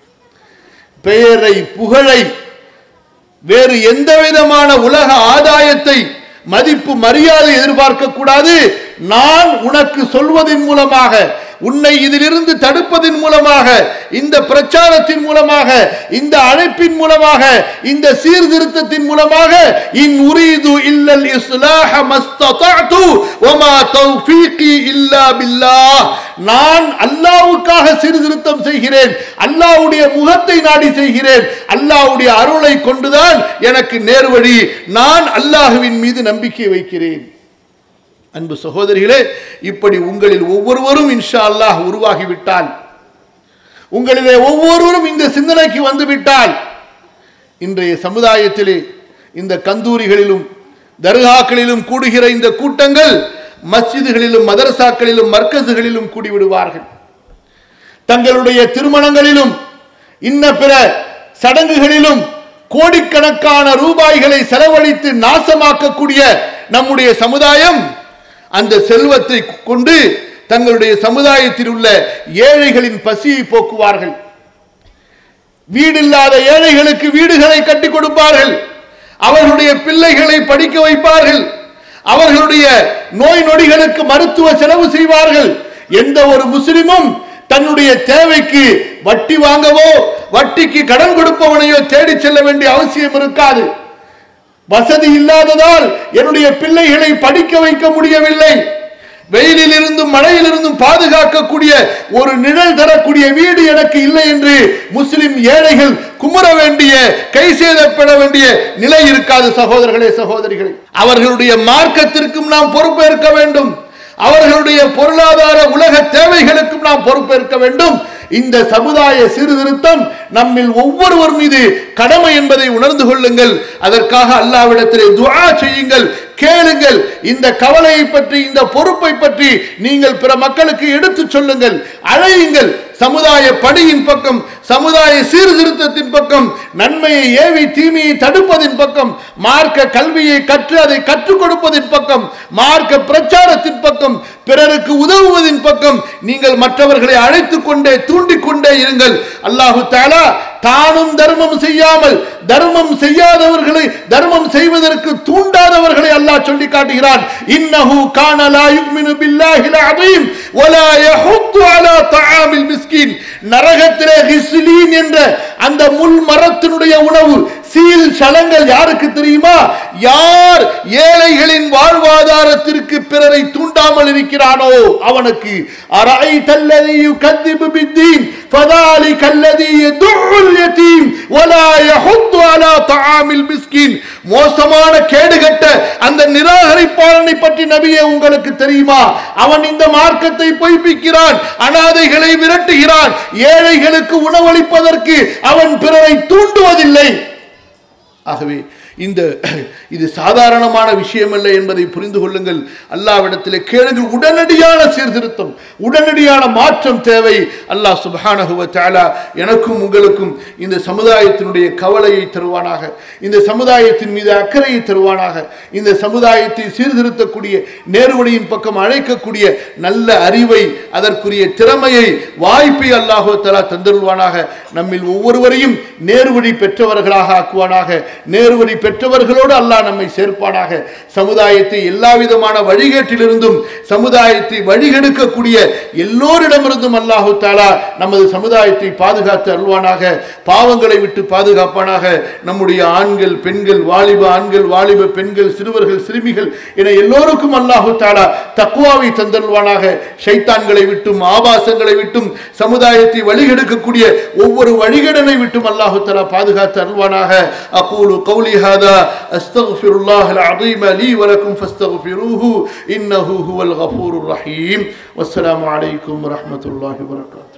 [SPEAKER 1] பெயரை புகழை வேறு எந்த விதமான உலக ஆதாயத்தை மதிப்பு மரியாதை எதிர்பார்க்க கூடாது நான் உனக்கு சொல்வதன் மூலமாக உன்னை இதிலிருந்து தடுப்பதன் மூலமாக இந்த பிரச்சாரத்தின் மூலமாக இந்த அழைப்பின் மூலமாக இந்த சீர்திருத்தத்தின் மூலமாக இன் உரீது இல்லல் இஸ்லாஹ மஸ்ததஅது வமா தௌஃபீகி இல்லா பில்லாஹ் நான் அல்லாஹ்வுக்காக சீர்திருத்தம் செய்கிறேன் அல்லாஹ்வுடைய முகத்தை நாடி செய்கிறேன் அல்லாஹ்வுடைய அருளை கொண்டுதான் எனக்கு நேர்வழி நான் அல்லாஹ்வின் மீது நம்பிக்கை வைக்கிறேன் அன்பு சகோதரிகளே இப்படி உங்களில் ஒவ்வொருவரும் இன்ஷா அல்லாஹ் உருவாகிவிட்டால் உங்களிலே ஒவ்வொருவரும் இந்த சிந்தனைக்கு வந்துவிட்டால் இன்றைய சமுதாயத்திலே இந்த கந்தூரிகளிலும் தர்காக்களிலும் கூடுகிற இந்த கூட்டங்கள் மஸ்ஜிதுகளிலும் மதரசாக்களிலும் மர்க்கசுகளிலும் கூடிவிடுவார்கள் தங்களுடைய திருமணங்களிலும் இன்ன பிற சடங்குகளிலும் கோடிக்கணக்கான ரூபாய்களை செலவழித்து நாசமாக்கக்கூடிய நம்முடைய சமுதாயம் அந்த செல்வத்தை கொண்டு தங்களுடைய சமுதாயத்தில் உள்ள ஏழைகளின் பசியை போக்குவார்கள் வீடில்லாத ஏழைகளுக்கு வீடுகளை கட்டி கொடுப்பார்கள் அவர்களுடைய பிள்ளைகளை படிக்க வைப்பார்கள் அவர்களுடைய நோய் நொடிகளுக்கு மருத்துவ செலவு செய்வார்கள் எந்த ஒரு முஸ்லிமும் தன்னுடைய தேவைக்கு வட்டி வாங்கவோ வட்டிக்கு கடன் கொடுப்பவனையோ தேடி செல்ல வேண்டிய அவசியம் இருக்காது வசதி இல்லாததால் என்னுடைய பிள்ளைகளை படிக்க வைக்க முடியவில்லை வெயிலில் இருந்தும் மழையிலிருந்தும் பாதுகாக்கக்கூடிய ஒரு நிழல் தரக்கூடிய வீடு எனக்கு இல்லை என்று முஸ்லிம் ஏழைகள் குமுற வேண்டிய கை சேதப்பட வேண்டிய நிலை இருக்காது சகோதரர்களே சகோதரிகளே அவர்களுடைய மார்க்கத்திற்கும் நாம் பொறுப்பேற்க வேண்டும் அவர்களுடைய பொருளாதார உலக தேவைகளுக்கும் நாம் பொறுப்பேற்க வேண்டும் இந்த சமுதாய சீர்திருத்தம் நம்மில் ஒவ்வொருவர் மீது கடமை என்பதை உணர்ந்து கொள்ளுங்கள் அதற்காக அல்லாவிடத்திலே துஆ செய்யுங்கள் கேளுங்கள் இந்த கவலையை பற்றி இந்த பொறுப்பை பற்றி நீங்கள் பிற மக்களுக்கு எடுத்துச் சொல்லுங்கள் அழையுங்கள் சமுதாய பணியின் பக்கம் சமுதாய சீர்திருத்தத்தின் பக்கம் நன்மையை ஏவி தீமையை தடுப்பதின் பக்கம் மார்க்க கல்வியை கற்று அதை கற்றுக் கொடுப்பதின் பக்கம் மார்க்க பிரச்சாரத்தின் பக்கம் பிறருக்கு உதவுவதின் பக்கம் நீங்கள் மற்றவர்களை அழைத்துக் கொண்டே தூண்டிக் கொண்டே இருங்கள் அல்லாஹு தாலா தானும் தர்மம் செய்யாமல் தர்மம் செய்யாதவர்களை தர்மம் செய்வதற்கு தூண்டாதவர்களை அல்லாஹ் சொல்லி காட்டுகிறான் இன்னஹு கான லா யுமினு பில்லாஹில் அதீம் வலா யஹுத்து அலா தஆமில் மிஸ்கீன் நரகத்திலே ஹிஸ்லீன் என்ற அந்த முள் மரத்தினுடைய உணவு சீல் சலங்கள் யாருக்கு தெரியுமா யார் ஏழைகளின் வாழ்வாதாரத்திற்கு பிறரை தூண்டாமல் இருக்கிறானோ அவனுக்கு அரை தல்லதி யுகத்திபு பித்தீன் فذلك الذي يدع اليتيم ولا يحض على طعام المسكين மோசமான கேடுகட்ட அந்த நிராகரிப்பாளனை பற்றி நபியே உங்களுக்கு தெரியுமா அவன் இந்த மார்க்கத்தை பொய்ப்பிக்கிறான் அனாதைகளை விரட்டுகிறான் ஏழைகளுக்கு உணவளிப்பதற்கு அவன் பிறரை தூண்டுவதில்லை ஆகவே இந்த இது சாதாரணமான விஷயமல்ல என்பதை புரிந்து கொள்ளுங்கள் அல்லாவிடத்திலே கேளுங்கள் உடனடியான சீர்திருத்தம் உடனடியான மாற்றம் தேவை அல்லாஹ் சுப்ஹானஹு வ தஆலா எனக்கும் உங்களுக்கும் இந்த சமுதாயத்தினுடைய கவலையை தருவானாக இந்த சமுதாயத்தின் மீது அக்கறையை தருவானாக இந்த சமுதாயத்தை சீர்திருத்தக்கூடிய நேர்வழியின் பக்கம் அழைக்கக்கூடிய நல்ல அறிவை அதற்குரிய திறமையை வாய்ப்பை அல்லாஹு தலா தந்தருள்வானாக நம்மில் ஒவ்வொருவரையும் நேர்வழி பெற்றவர்களாக ஆக்குவானாக நேர்வழி பெற்றவர்களோடு அல்லாஹ் நம்மை சேர்ப்பானாக சமுதாயத்தை எல்லா விதமான வழிகேட்டிலிருந்தும் சமுதாயத்தை வழிகெடுக்கக்கூடிய எல்லோரிடமிருந்தும் அல்லாஹு தாலா நமது சமுதாயத்தை பாதுகாத்து அருள்வானாக பாவங்களை விட்டு பாதுகாப்பானாக நம்முடைய ஆண்கள் பெண்கள் வாலிப ஆண்கள் வாலிப பெண்கள் சிறுவர்கள் சிறுமிகள் என எல்லோருக்கும் அல்லாஹு தாலா தக்குவாவை தந்தருள்வானாக ஷைத்தான்களை விட்டும் ஆபாசங்களை விட்டும் சமுதாயத்தை வழிகெடுக்கக்கூடிய ஒவ்வொரு வழிகடனை விட்டும் அல்லாஹு தாலா பாதுகாத்து அருள்வானாக அகூலு கௌலி ஹாதா அஸ்தக்ஃபிருல்லாஹ் العظيم لي ولكم فاستغفروه إنه هو الغفور الرحيم والسلام عليكم ورحمة الله وبركاته